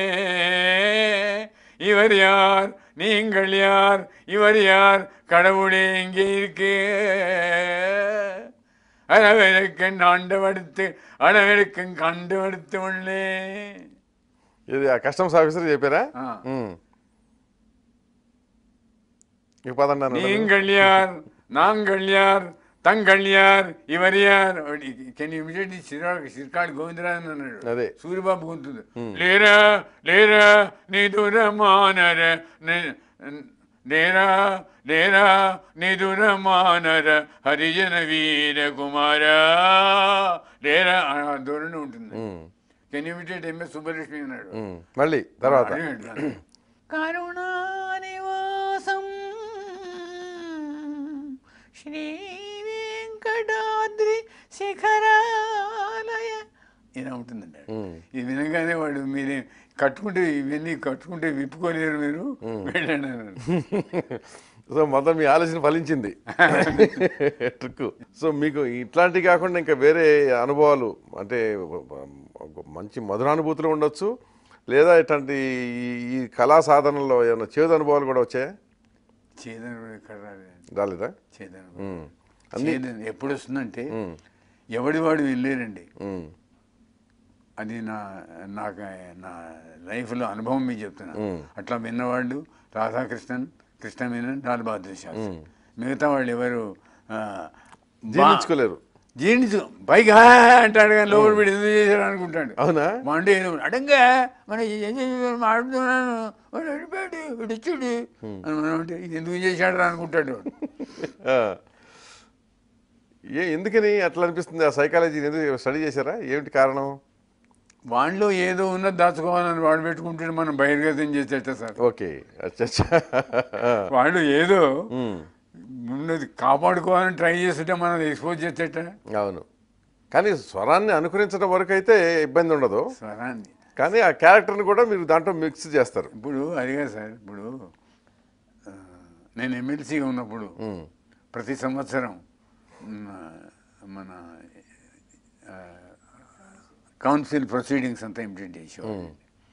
இவர் யார் நீங்கள் யார் இவர் யார் கடவுளே எங்கே இருக்கு அளவிற்கும் ஆண்டவடுத்து அளவிற்கும் கண்டுபடுத்து உள்ளே ఇది ఆ కస్టమ్స్ ఆఫీసర్ చెప్పారా ఆ. ఉమ్. ఇక పదండి అన్నాడు. நீங்கள் யார் நாங்கள் யார் தங்கள் யார் ఇవర్ యార్ కెన్ ఇమిడియట్ సిర్కాడ్ గోవిందరాజన్ అన్నాడు అదే. సూర్యబాబు గొంతుంది లేరా లేరా నిదురమానర ని- లేరా లేరా నిదురమానర హరిజన వీర కుమార లేరా ఆ ధోరణి ఉంటుంది ఉమ్, కెన్ ఇమిడియట్ ఎంఎస్ సుబ్బలక్ష్మి అన్నాడు ఉమ్. మళ్ళీ తర్వాత అడిగాడు. కరుణానివాసం శ్రీ వెంకటాద్రి శిఖరాలయ ఇలా ఉంటుందండి ఉమ్, ఇది వినగానే వాడు మీరే కట్టుకుంటే ఇవన్నీ కట్టుకుంటే విప్పుకోలేరు మీరు వెళ్ళండి అన్నాడు. సో మొత్తం మీ ఆలోచన ఫలించింది ట్రిక్ సో మీకు ఇట్లాంటివి కాకుండా ఇంకా వేరే అనుభవాలు అంటే ఒక మంచి మధురానుభూతులు ఉండొచ్చు లేదా ఇట్లాంటి ఈ- ఈ కళా సాధనలో ఏమైనా చేదు అనుభవాలు కూడా వచ్చాయా చేదన కూడా ఎక్కడ రాలేదు రాలేదా చేదన ఉమ్, చేదన ఎప్పుడు వస్తుందంటే ఉమ్, ఎవడి వాడు వెళ్ళారండి ఉమ్, అది నా నాకు నా లైఫ్లో అనుభవం మీకు చెప్తున్నా మ్మ్. అట్లా విన్నవాళ్ళు రాధాకృష్ణన్ కృష్ణ మీనన్ లాల్ బహదూర్ శాస్త్రి మ్మ్. మిగతా వాళ్ళు ఎవరు ఆ, బా- జీర్ణించుకోలేరు జీర్ణించు పైగా అంటాడు కానీ లోపల వీడు ఎందుకు చేశాడు అనుకుంటాడు అవునా మండే అడంగా మన ఏం చేసి మాట్లాడుతున్నాను వాడు అడిపాడు వీడు ఇచ్చాడు అని మనం అంటే ఇది ఎందుకు చేశాడు రా అనుకుంటాడు వాడు. ఆ. ఏ ఎందుకని అట్లా అనిపిస్తుంది ఆ సైకాలజీ ఎందుకు స్టడీ చేశారా ఏమిటి కారణం వాడిలో ఏదో ఉన్నది దాచుకోవాలని వాడు పెట్టుకుంటాడు మనం బహిర్గతం చేసేట సార్ ఓకే అచ్చా అచ్చా. వాళ్ళు ఏదో ఉమ్, ఉన్నది కాపాడుకోవాలని ట్రై చేస్తుంటే మనం ఎక్స్పోజ్ చేసేట అవును కానీ స్వరాన్ని అనుకరించడం వరకు అయితే ఇబ్బంది ఉండదు స్వరాన్ని కానీ ఆ క్యారెక్టర్ని కూడా మీరు దాంట్లో మిక్స్ చేస్తారు ఇప్పుడు అడిగా సార్ ఇప్పుడు ఆ, నేను ఎమ్మెల్సీగా ఉన్నప్పుడు ప్రతి సంవత్సరం మ్, మన ఆ, కౌన్సిల్ ప్రొసీడింగ్స్ అంతా ఇంప్లిమెంట్ చేసేవాడు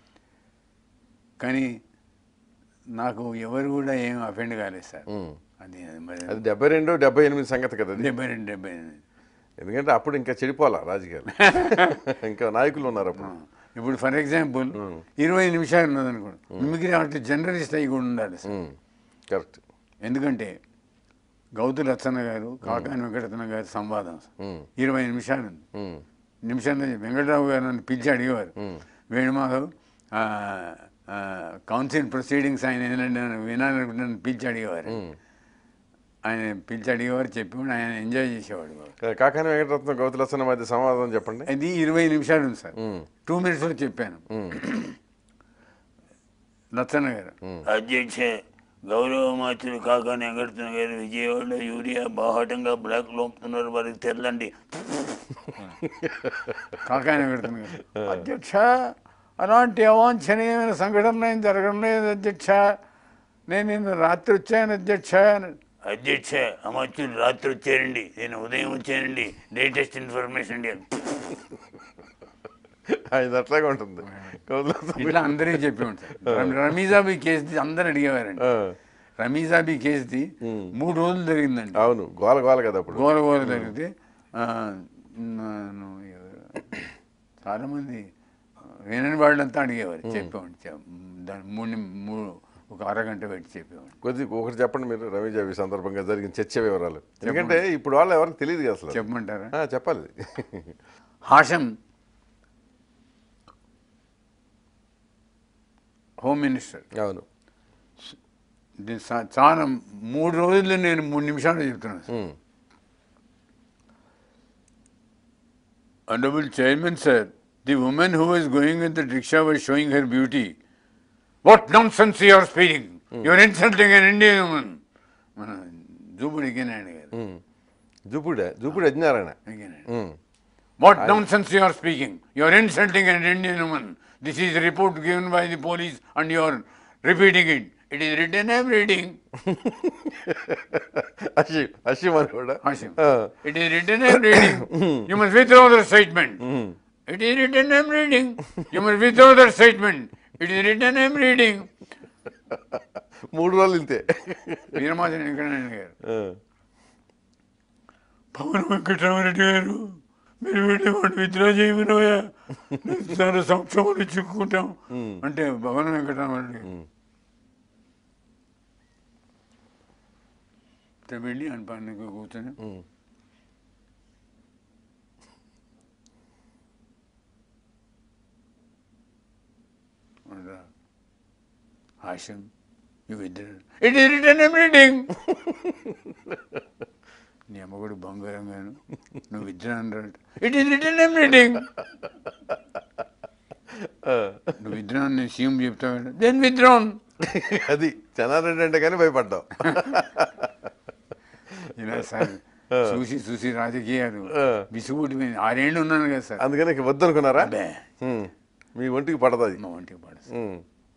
కానీ నాకు ఎవరు కూడా ఏం అఫెండ్ కాలేదు సార్ ఉమ్. అది మరి అది డెబ్బై రెండు డెబ్బై ఎనిమిది సంగతి కదా అది డెబ్బై రెండు డెబ్బై ఎనిమిది ఎందుకంటే అప్పుడు ఇంకా చెడిపోవాలా రాజకీయాలు ఇంకా నాయకులు ఉన్నారు అప్పుడు ఇప్పుడు ఫర్ ఎగ్జాంపుల్ ఇరవై నిమిషాలు ఉన్నదనుకోండి మిమిక్రీ ఆర్టిస్ట్ జర్నలిస్ట్ అయి కూడా ఉండాలి సార్ ఉమ్. కరెక్ట్ ఎందుకంటే గౌతు లచ్చన్న గారు కాకాని వెంకటరత్న గారి సంవాదం ఉమ్. ఇరవై నిమిషాలు ఉంది ఉమ్. నిమిషాలు వెంకటరావు గారు నన్ను పిలిచి అడిగేవారు వేణుమాధవ్ ఆ, ఆ, కౌన్సిల్ ప్రొసీడింగ్స్ ఆయన ఏంటంటే నన్ను వినాలనుకుంటే నన్ను పిలిచి అడిగేవారు ఆయన పిలిచి అడిగేవారు చెప్పేవాడు ఆయన ఎంజాయ్ చేసేవాడు బాగా. కా- కాకాని వెంకటరత్న గౌతులసన మధ్య సమాధానం చెప్పండి అది ఇరవై నిమిషాలు ఉంది సార్ ఉమ్. టూ మినిట్స్లో చెప్పాను ఉమ్. లచ్చన్న గారు అధ్యక్ష గౌరవ మంత్రులు కాకాని వెంకటరత్న గారు విజయవాడలో యూరియా బాహాటంగా బ్లాక్ లోపుతున్నారు వారికి తెల్లండి కాకాని వెంకటరత్న గారు అధ్యక్ష అలాంటి అవాంఛనీయమైన సంఘటన ఏం జరగడం లేదు అధ్యక్ష నేను నిన్న రాత్రి వచ్చాను అధ్యక్ష అని. అధ్యక్ష అమాత్యులు రాత్రి వచ్చారండి నేను ఉదయం వచ్చానండి లేటెస్ట్ ఇన్ఫర్మేషన్ అండి అది అట్లాగే ఉంటుంది గౌతులసన ఇట్లా అందరికీ చెప్పి ఉంటారు రమీజాబీ కేసుది అందరు అడిగేవారండి ఆ. రమీజాబీ కేసుది మూడు రోజులు జరిగిందండి అవును గోల గోల కదా అప్పుడు గోల గోల జరిగితే ఆ, నన్ను ఎవరు- చాలామంది వినని వాళ్ళంతా అడిగేవారు చెప్పేవాడిని చెప్- దాని మూడు నిమి- మూడు ఒక అరగంట పెట్టి చెప్పేవాడిని కొద్ది ఒకటి చెప్పండి మీరు రవిజావి సందర్భంగా జరిగిన చర్చ వివరాలు ఎందుకంటే ఇప్పుడు వాళ్ళు ఎవరికి తెలియదు కదా అసలు చెప్పమంటారా ఆ, చెప్పాలి హాషం హోమ్ మినిస్టర్ అవును ఇది చా- చాలా మూడు రోజుల్లో నేను మూడు నిమిషాలు చెప్తున్నాను సార్. ఉమ్. Honorable Chairman, sir, the woman who was going with the rickshaw was showing her beauty. What nonsense you are speaking! You are insulting an Indian woman. మన జూబుడి ఎగినాయన గారు ఉమ్. జూపుడే జూపుడు యజ్ఞారాయణ ఎగినాయన. ఉమ్. What nonsense you are speaking! You are insulting an Indian woman. This is a report given by the police and you are repeating it. It is written, I am reading. అషీం అషీం అని కూడా Hashim. ఆ. It is written, I am reading. You must withdraw the statement. It is written, I am reading. You must withdraw the statement. It is written, I am reading. మూడు రోజులు ఇంతే వీరమాధవ వెంకటనారాయణ గారు ఆ. పవన్ వెంకటరామరెడ్డి గారు మీరు వీడియోని విత్డ్రా చేయమనోయా చాలా సంక్షోభాలు చిక్కుకుంటాం అంటే పవన్ వెంకటరామరెడ్డి గారు ఇట్లా వెళ్ళి అని పన్నుకు కూర్చొని ఉంటా. హాష్యం you withdraw it is return I'm reading నీ అమ్మగుడు బంగారం గాను నువ్వు విద్య అన్నాడు it is return I'm reading నువ్వు విద్య నేను సీఎం చెప్తావు దెన్ విత్డ్రాన్ అది చెన్నారెడ్డి అంటే కానీ భయపడ్డావు ఇలా సార్ చూసి చూసి రాజకీయాలు విసుగుడి మీద ఆరేళ్ళు ఉన్నాను కదా సార్ అందుకని ఇక వద్దనుకున్నారా అబ్బే ఉమ్. మీ ఒంటికి పడదు అది మా ఒంటికి పడదు ఉమ్.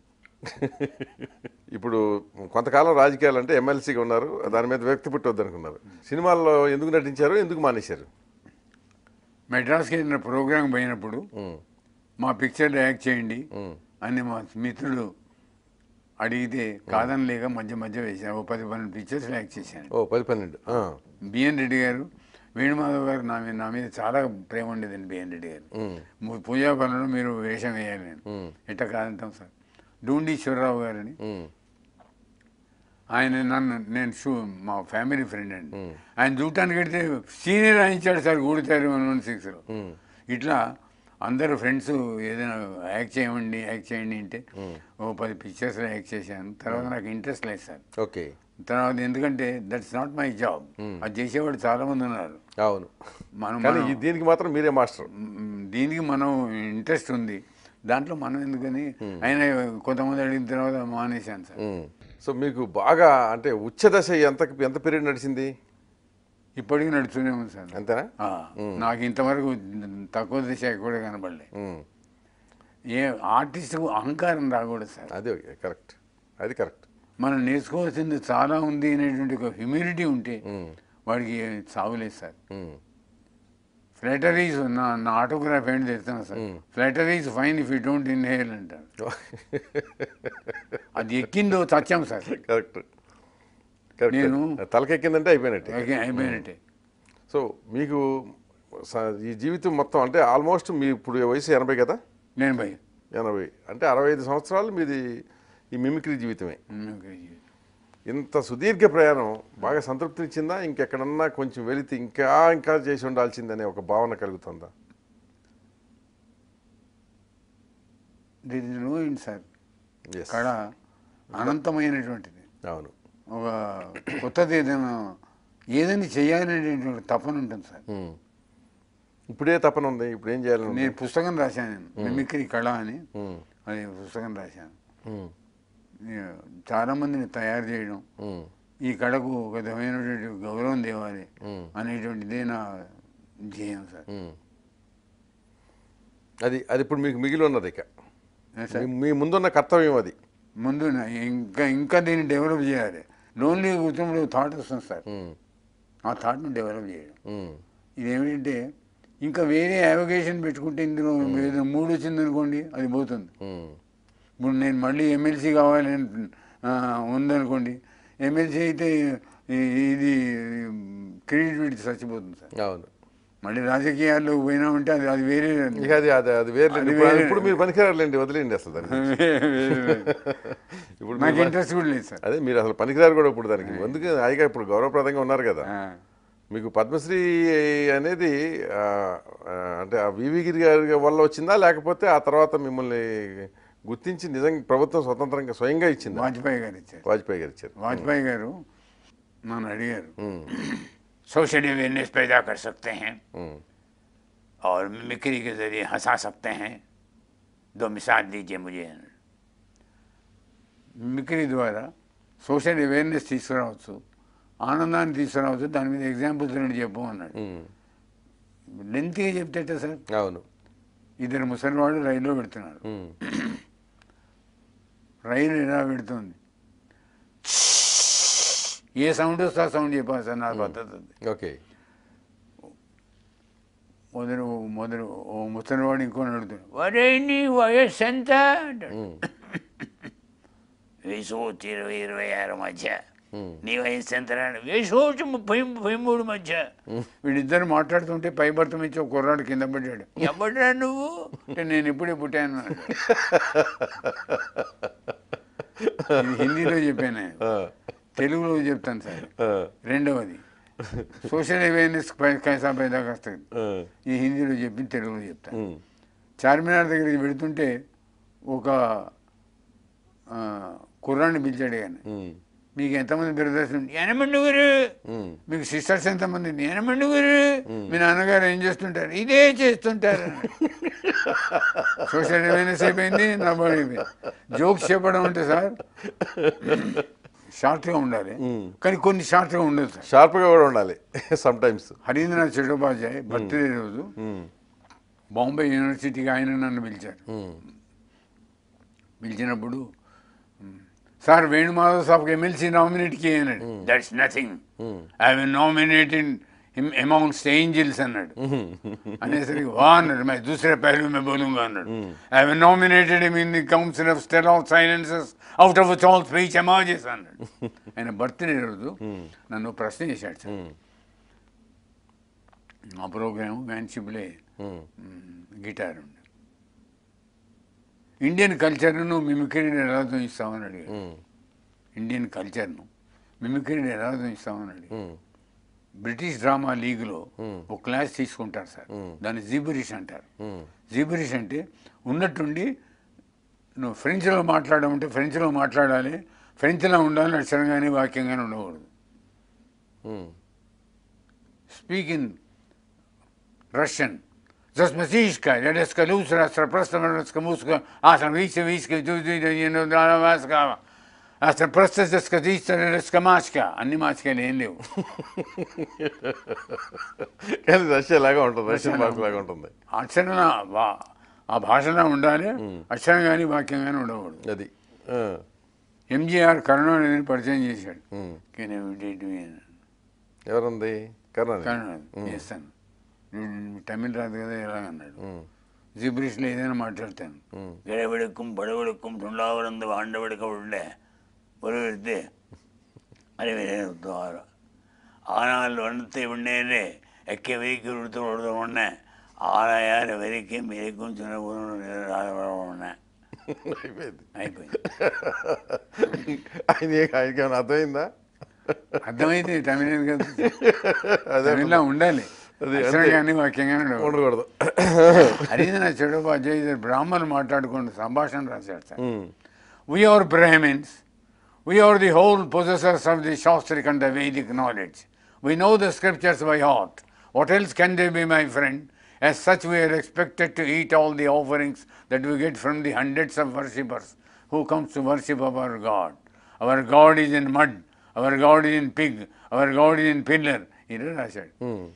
ఇప్పుడు కొంతకాలం రాజకీయాలు అంటే ఎమ్మెల్సీగా ఉన్నారు దాని మీద వ్యక్తి పుట్టవద్దు అనుకున్నారు సినిమాల్లో ఎందుకు నటించారు ఎందుకు మానేశారు మెడ్రాస్కి ఏదైనా ప్రోగ్రామ్ పోయినప్పుడు ఉమ్. మా పిక్చర్ యాక్ట్ చేయండి అని మా మిత్రుడు అడిగితే కాదని లేక మధ్య మధ్య వేశాను ఓ పది పన్నెండు పిక్చర్స్ యాక్ట్ చేశాను ఓ పది పన్నెండు ఆ. బిఎన్ రెడ్డి గారు వేణుమాధవ్ గారు నా మీద నా మీద చాలా ప్రేమ ఉండేదండి బిఎన్ రెడ్డి గారు ఉమ్. ము- పూజా పనులు మీరు వేషం వేయాలి నేను ఎట్ట కాదంటాం సార్ డూండీశ్వరరావు గారని ఉమ్. ఆయన నన్ను నేను షూ మా ఫ్యామిలీ ఫ్రెండ్ అండి ఆయన చూడటానికి వెళ్తే సీనియర్ రాయించాడు సార్ గూడుతారు వన్ వన్ సిక్స్లో ఇట్లా అందరు ఫ్రెండ్స్ ఏదైనా యాక్ట్ చేయమండి యాక్ట్ చేయండి అంటే ఓ పది పిక్చర్స్లో యాక్ట్ చేశాను తర్వాత నాకు ఇంట్రెస్ట్ లేదు సార్ ఓకే తర్వాత ఎందుకంటే దట్స్ నాట్ మై జాబ్ అది చేసేవాడు చాలా మంది ఉన్నారు అవును మనం కానీ మనం- ఈ- దీనికి మాత్రం మీరే మాస్టర్ మ్, దీనికి మనం ఇంట్రెస్ట్ ఉంది దాంట్లో మనం ఎందుకని అయినా కొంతమంది అడిగిన తర్వాత మానేశాను సార్ ఉమ్. సో మీకు బాగా అంటే ఉచ్చ దశ ఎంత ఎంత పీరియడ్ నడిచింది ఇప్పటికీ నడుస్తూనే ఉంది సార్ అంతేనా ఆ, నాకు ఇంతవరకు తక్కువ దిశ కూడా కనబడలే ఉమ్. ఏ ఆర్టిస్ట్కు అహంకారం రాకూడదు సార్ అది ఓకే కరెక్ట్ అది కరెక్ట్ మనం నేర్చుకోవాల్సింది చాలా ఉంది అనేటువంటి ఒక హ్యూమిలిటీ ఉంటే వాడికి సాగులేదు సార్ ఫ్లెటరీస్ నా నా ఆటోగ్రాఫ్ ఏంటి తెస్తాను sir flatteries fine if you don't inhale అంటారు అది ఎక్కిందో చచ్చాం సార్ కరెక్ట్ కరెక్ట్ నేను- తలకెక్కిందంటే అయిపోయినట్టే ఓకే అయిపోయినట్టే సో మీకు స- ఈ జీవితం మొత్తం అంటే ఆల్మోస్ట్ మీ ఇప్పుడు వయసు ఎనభై కదా నేను భయ్ ఎనభై అంటే అరవై ఐదు సంవత్సరాలు మీది ఈ మిమిక్రీ జీవితమే ఇంత సుదీర్ఘ ప్రయాణం బాగా సంతృప్తినిచ్చిందా ఇంకెక్కడన్నా కొంచెం వెళితే ఇంకా ఇంకా చేసి ఉండాల్సిందనే ఒక భావన కలుగుతుందా this is no in sir Yes. కళ అనంతమైనటువంటిది అవును ఒక కొత్తది ఏదైనా ఏదైనా చేయాలనేటువంటి తపన ఉంటుంది సార్ ఉమ్. ఇప్పుడే తపన ఉంది ఇప్పుడు ఏం చేయాలని ఉంది? నేను పుస్తకం రాశాను నేను మిమిక్రీ కళ అని ఉమ్. అది పుస్తకం రాశాను ఉమ్. నేను చాలా మందిని తయారు చేయడం ఉమ్. ఈ కళకు ఒక విధమైనటువంటి గౌరవం తేవాలి ఉమ్. అనేటువంటిదే నా ధ్యేయం సార్ ఉమ్. అది అది ఇప్పుడు మీకు మిగిలి ఉన్నది ఇక ఏ సార్ మీ- మీ ముందున్న కర్తవ్యం అది ముందు నా- ఇంకా ఇంకా దీన్ని డెవలప్ చేయాలి లోన్లీ కూర్చున్నప్పుడు థాట్ వస్తుంది సార్ ఉమ్. ఆ థాట్ను డెవలప్ చేయడం ఉమ్. ఇదేమిటంటే ఇంకా వేరే అవకేషన్ పెట్టుకుంటే ఇందులో ఏదో మూడు వచ్చింది అనుకోండి అది పోతుంది ఉమ్. ఇప్పుడు నేను మళ్ళీ ఎమ్మెల్సీ కావాలి అని, ఆ, ఉందనుకోండి ఎమ్మెల్సీ అయితే ఈ- ఇది క్రెడిట్ చచ్చిపోతుంది సార్ అవును మళ్ళీ రాజకీయాల్లోకి పోయినామంటే అది అది వేరే ఇక అది అది అది వేరే అది ఇప్పుడు వేరే. ఇప్పుడు మీరు పనికిరారులేండి వదిలేండి అసలు దానికి ఇప్పుడు నాకు మీరు- ఇంట్రెస్ట్ కూడా లేదు సార్ అదే మీరు అసలు పనికిరారు కూడా ఇప్పుడు దానికి అందుకే హాయిగా ఇప్పుడు గౌరవప్రదంగా ఉన్నారు కదా ఆ, మీకు పద్మశ్రీ అనేది ఆ, ఆ, అంటే ఆ వివి గిరి గారి వల్ల వచ్చిందా లేకపోతే ఆ తర్వాత మిమ్మల్ని గుర్తించి నిజంగా ప్రభుత్వం స్వతంత్రంగా స్వయంగా ఇచ్చిందా వాజ్పేయి గారు ఇచ్చారు వాజ్పేయి గారు ఇచ్చారు వాజ్పేయి గారు నన్ను అడిగారు ఉమ్, सोशल अवेयरनेस पैदा कर सकते हैं ఉమ్, और मिमिक्री के जरिए हंसा सकते हैं दो मिसाल दीजिए मुझे మిమిక్రీ ద్వారా సోషల్ అవేర్నెస్ తీసుకురావచ్చు ఆనందాన్ని తీసుకురావచ్చు దాని మీద ఎగ్జాంపుల్స్ రెండు చెప్పు అన్నాడు ఉమ్, లెంత్గా చెప్తే సార్ అవును ఇద్దరు ముసలివాళ్ళు రైల్లో పెడుతున్నారు ఉమ్, రైలు ఎలా పెడుతుంది ఏ సౌండ్ వస్తే ఆ సౌండ్ చెప్పాలి సార్ నా పద్ధతి అది. ఓకే మొదలు మొదలు ఓ ముసలివాడు ఇంకొని అడుగుతాడు వరే నీ వయస్సు ఎంత అంటాడు. ఉమ్, వేసవచ్చు ఇరవై ఇరవై ఆరు మధ్య ఉమ్, నీ వయసు ఎంత రాడు వేసుకోవచ్చు ముప్పై ముప్పై మూడు మధ్య వీడిద్దరు మాట్లాడుతుంటే పై భర్త నుంచి ఒక కుర్రాడు కింద పడ్డాడు ఎవడరా నువ్వు అంటే నేను ఇప్పుడే పుట్టాను అన్నాడు. ఇది హిందీలో చెప్పాను నేను. ఆ, తెలుగులో చెప్తాను సార్ ఆ, రెండవది సోషల్ అవేర్నెస్ కైసా పైదా వస్తుంది ఆ, ఈ హిందీలో చెప్పి తెలుగులో చెప్తాను ఉమ్, చార్మినార్ దగ్గరికి వెళుతుంటే ఒక ఆ, కుర్రాన్ని పిలిచాడు కానీ ఉమ్, మీకు ఎంతమంది బ్రదర్స్ ఎనమండుగురు ఉమ్, మీకు సిస్టర్స్ ఎంతమంది ఎనమండుగురు మీ నాన్నగారు ఏం చేస్తుంటారు ఇదే చేస్తుంటారు సోషల్ అవేర్నెస్ అయిపోయింది నా బాడీ అయిపోయింది జోక్స్ చెప్పడం అంటే సార్ షార్ట్గా ఉండాలి కానీ కొన్ని షార్ట్గా ఉండదు సార్ షార్ప్గా కూడా ఉండాలి some times Harindranath Chattopadhyay birthday రోజు బాంబే యూనివర్సిటీకి ఆయన నన్ను పిలిచారు పిలిచినప్పుడు సార్ వేణుమాధవ్ సాబ్కి ఎమ్మెల్సీ నామినేట్ కిए అన్నాడు that's nothing I will nominated him amongst angels అన్నాడు అనేసరికి వా అన్నాడు मैं दूसरे पहलू में बोलूंगा అన్నాడు I will nominated him in the council of still of silences out of which all speech emerges అన్నాడు ఆయన బర్త్డే రోజు నన్ను ప్రశ్న చేశాడు సార్ ఆ ప్రోగ్రామ్ వ్యాన్షిప్లే గిటార్ ఉండే ఇండియన్ కల్చర్ను మిమిక్రీని ఎలా చూపిస్తామని అడిగాడు ఇండియన్ కల్చర్ను మిమిక్రీని ఎలా చూపిస్తామని అడిగాడు బ్రిటిష్ డ్రామా లీగ్లో ఒక క్లాస్ తీసుకుంటారు సార్ దాన్ని జీబురిష్ అంటారు జీబురిష్ అంటే ఉన్నట్టుండి నువ్వు ఫ్రెంచ్లో మాట్లాడమంటే ఫ్రెంచ్లో మాట్లాడాలి ఫ్రెంచ్లో ఉండాలి అక్షరంగానే వాక్యంగానే ఉండకూడదు speak in Russian. Засматишка, леска люсра, страпроста, леска муска, а там вице, вице, ду ду అసలు ప్రస్తుత తీసుక మాస్క అన్ని మాస్కాలు ఏం లేవు కానీ రష్యా లాగా ఉంటుంది రష్యన్ భాష లాగా ఉంటుంది అక్షరం వా ఆ భాషలో ఉండాలి అక్షరం కానీ వాక్యం కానీ ఉండకూడదు అది ఆ, ఎంజీఆర్ కరుణానిధిని పరిచయం చేశాడు ఉమ్. "Can you date me?" అని. ఎవరుంది కరుణానిధి కరుణానిధి చేస్తాను "నువ్వు తమిళ రాదు కదా ఎలాగన్నాడు ఉమ్, జిబ్రిష్లో ఏదైనా మాట్లాడతాను ఉమ్. കിഴവിളക്കും പടവിളക്കും തുള്ളാവരന്ത് വാണ്ടവിളക്കം ഉള്ളേ ഒരു എടുത്ത് அறிவித்து ஆனால் வண்ணத்தை விண்ணேரே எக்க வெறிக்கு கொடுத்து கொடுத்த உடனே ஆறாயார் வெறிக்கும் வெறிக்கும் சொன்ன உடனே అయిపోయింది అయిపోయింది ఆయన ఆయనకి ఏమైనా అర్థమైందా అర్థమైతే తమిళ కదా అదే తమిళలో ఉండాలి అది అక్షరం అంతే. కానీ వాక్యం కానీ ఉండకూడదు. ఉండకూడదు హరిజన చెడుపాధ్యాయ బ్రాహ్మణులు మాట్లాడుకున్న సంభాషణ రాశాడు sir um, We are Brahmins. We are the whole possessors of the Shastric and the Vedic knowledge. We know the scriptures by heart. What else can they be, my friend? As such, we are expected to eat all the offerings that we get from the hundreds of worshippers who comes to worship our God. Our God is in mud. Our God is in pig. Our God is in pillar. ఇది రాశాడు ఉమ్,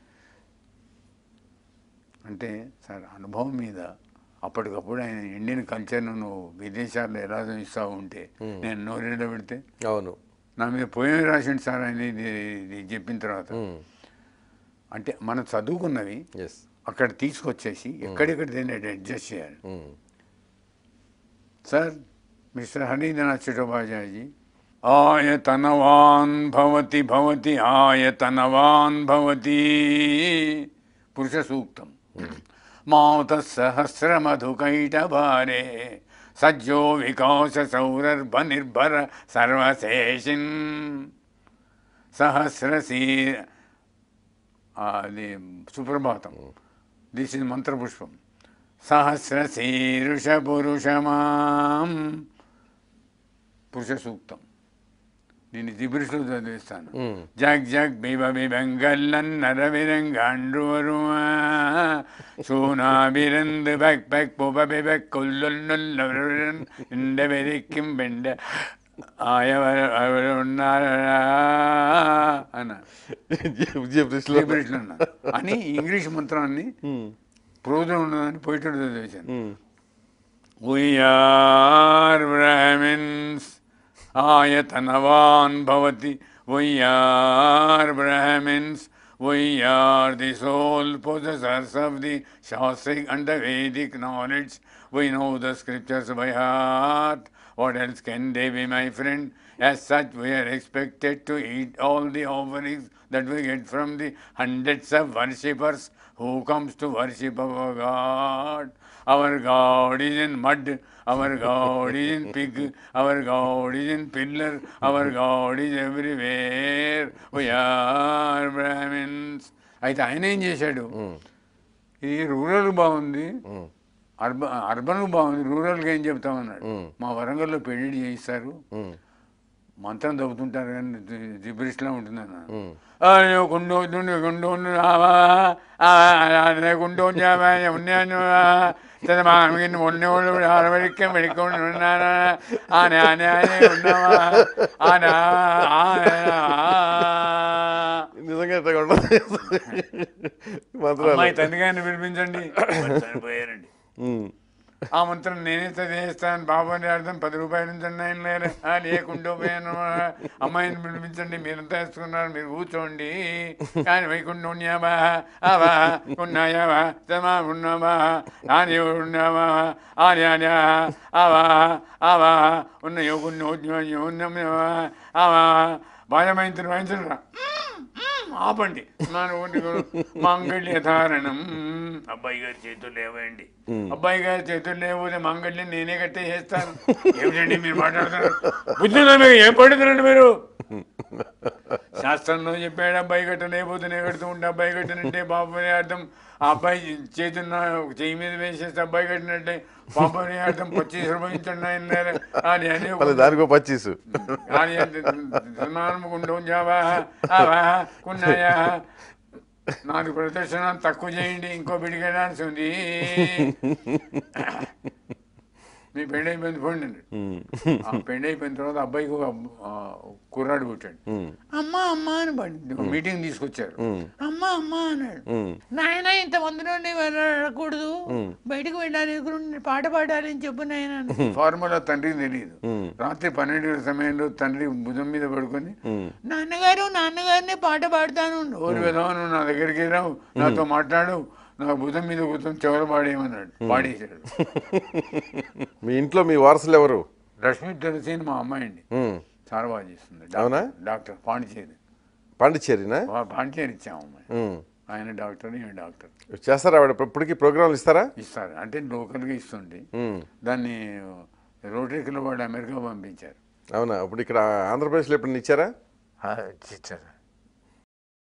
అంటే sir అనుభవం మీద అప్పటికప్పుడు ఆయన Indian కల్చర్ను నువ్వు విదేశాల్లో ఎలా చూపిస్తావు ఉంటే నేను నోరేళ్ళ పెడితే అవును నా మీద పోయి రాసిండు సార్ ఆయన ఇది ఇది చెప్పిన తర్వాత ఉమ్, అంటే మనం చదువుకున్నవి ఎస్ అక్కడ తీసుకొచ్చేసి ఎక్కడెక్కడ దేని అడ్జస్ట్ చేయాలి ఉమ్, సార్ మిస్టర్ హరినాథ్ చటోపాధ్యాయజీ ఆయతనవాన్ భవతి భవతి ఆయతనవాన్ భవతి పురుష సూక్తం మాత సహస్రమధుకైటభారే సజ్జో వికాస సౌరర్భ నిర్భర సర్వశేషిన్ సహస్రశీ అది సుప్రభాతం దిస్ ఇస్ మంత్రపుష్పం సహస్రశీరుష పురుషమాం పురుష సూక్తం దీన్ని దిబిరుషులు చదివిస్తాను ఉమ్, జగ్ జగ్ బిబ బిబంగల్లన్నరవిరంగాండ్రువరుమా சூனாபிரந்து பக் பக் புப பிபக் கொல்லுல்லுல்லவருடன் இந்த வெறிக்கும் பெண்ட ఆయవర్ அவர் ఉన్నారా అన్న విజయ బ్రిస్లో బ్రిటిష్లో అన్న అని ఇంగ్లీష్ మంత్రాన్ని ప్రోజం ఉన్నదని పోయేటట్టు చదివేశాను We are Brahmins. Ayatanavan bhavati. We are Brahmins. We are the sole possessors of the Shastric and the Vedic knowledge. We know the scriptures by heart. What else can they be, my friend? As such, we are expected to eat all the offerings that we get from the hundreds of worshippers who comes to worship our God. Our God is in mud. Our God is in pig. Our God is in pillar. Our God is everywhere. We are Brahmins. అయితే ఆయన ఏం చేశాడు ఇది rural బాగుంది urban urban బాగుంది రూరల్గా ఏం చెప్తామన్నాడు మా వరంగల్లో పెళ్లి చేయిస్తారు మంత్రం చదువుతుంటారు కానీ జిబ్రిష్లా ఉంటుందన్న అయ్యో గుండు గుండు గుండు గుండు ఉన్నాను మామిగిన ఉన్నోళ్ళు అరవడికే మెడికొని ఉన్నానా ఆనే ఆనే ఆనే ఉన్నావా ఆనా నిజంగా ఎట్లా ఉండదు మంత్రాలు అమ్మాయి తండ్రి గారిని పిలిపించండి చనిపోయారండి ఉమ్, ఆ మంత్రం నేనే చదివేస్తాను బాబాని అర్థం పది రూపాయల నుంచి అన్నాయన లేరు ఆ, లేకుండా పోయాను అమ్మాయిని పిలిపించండి మీరంతా వేసుకున్నారు మీరు కూర్చోండి కానీ వైకుంఠం ఉన్నావా అవా ఉన్నాయావా తమా ఉన్నావా నాని ఉన్నావా ఆని ఆని అవా అవా ఉన్నాయో కొన్ని ఉన్నావా అవా బాధమైంతులు వాయించరా ఆపండి నాన్న ఒకటి మాంగళ్య ధారణం అబ్బాయి గారి చేతులు లేవండి అబ్బాయి గారి చేతులు లేకపోతే మంగళని నేనే కట్టే చేస్తాను ఏమిటండి మీరు మాట్లాడుతున్నారు బుద్ధిలో మీరు ఏం పడుతున్నారండి మీరు శాస్త్రంలో చెప్పాడు అబ్బాయి కట్ట లేకపోతే నేను కడుతూ ఉంటే అబ్బాయి కట్టినంటే పాపని అర్థం ఆ అబ్బాయి చేతున్న చెయ్యి మీద వేసేస్తే అబ్బాయి కట్టినట్టే పాపని అర్థం పచ్చి అనుభవించండి ఆయన లేరు. అని అని మళ్ళీ దానికో పచ్చీసు అని సన్మానముకుంటూ జావా అవా కున్నాయా నాకు ప్రదర్శన తక్కువ చేయండి ఇంకో బిడిగా డాన్స్ ఉంది మీ పెళ్ళి అయిపోయింది పోండి అన్నాడు ఆ పెళ్ళి అయిపోయిన తర్వాత అబ్బాయికి ఒక ఆ, కుర్రాడు పుట్టాడు అమ్మ అమ్మ అని పడింది మీటింగ్ తీసుకొచ్చారు అమ్మ అమ్మ అన్నాడు నాయన ఇంతమంది నుండి వెళ్ళకూడదు బయటకు వెళ్ళాలి ఎదురుగుండి పాట పాడాలి అని చెప్పు నాయన అన్నాడు. ఫార్ములా తండ్రికి తెలియదు రాత్రి పన్నెండు గంటల సమయంలో తండ్రి భుజం మీద పడుకొని నాన్నగారు నాన్నగారినే పాట పాడతాను ఓరి విధవా నువ్వు నా దగ్గరికి రావు నాతో మాట్లాడు నా భుజం మీద కూర్చొని చెవలు పాడేయమన్నాడు పాడేశాడు మీ ఇంట్లో మీ వారసులు ఎవరు రష్మి తులసిని మా అమ్మాయి అండి ఉమ్. చాలా బాగా చేస్తుంది అవునా? డాక్టర్ డాక్టర్ పాండిచేరి పాండిచ్చేరినా వా- పాండిచేరి ఇచ్చాము అమ్మాయి ఉమ్. ఆయన డాక్టర్ ఈమె డాక్టర్ చేస్తారా ఆవిడ ఇప్పటికీ ప్రోగ్రాంలు ఇస్తారా ఇస్తారు అంటే లోకల్గా ఇస్తుంది ఉమ్. దాన్ని రోటరీ క్లబ్ వాళ్ళు అమెరికా పంపించారు అవునా ఇప్పుడు ఇక్కడ ఆంధ్రప్రదేశ్లో ఎప్పుడు ఇచ్చారా ఇచ్చారు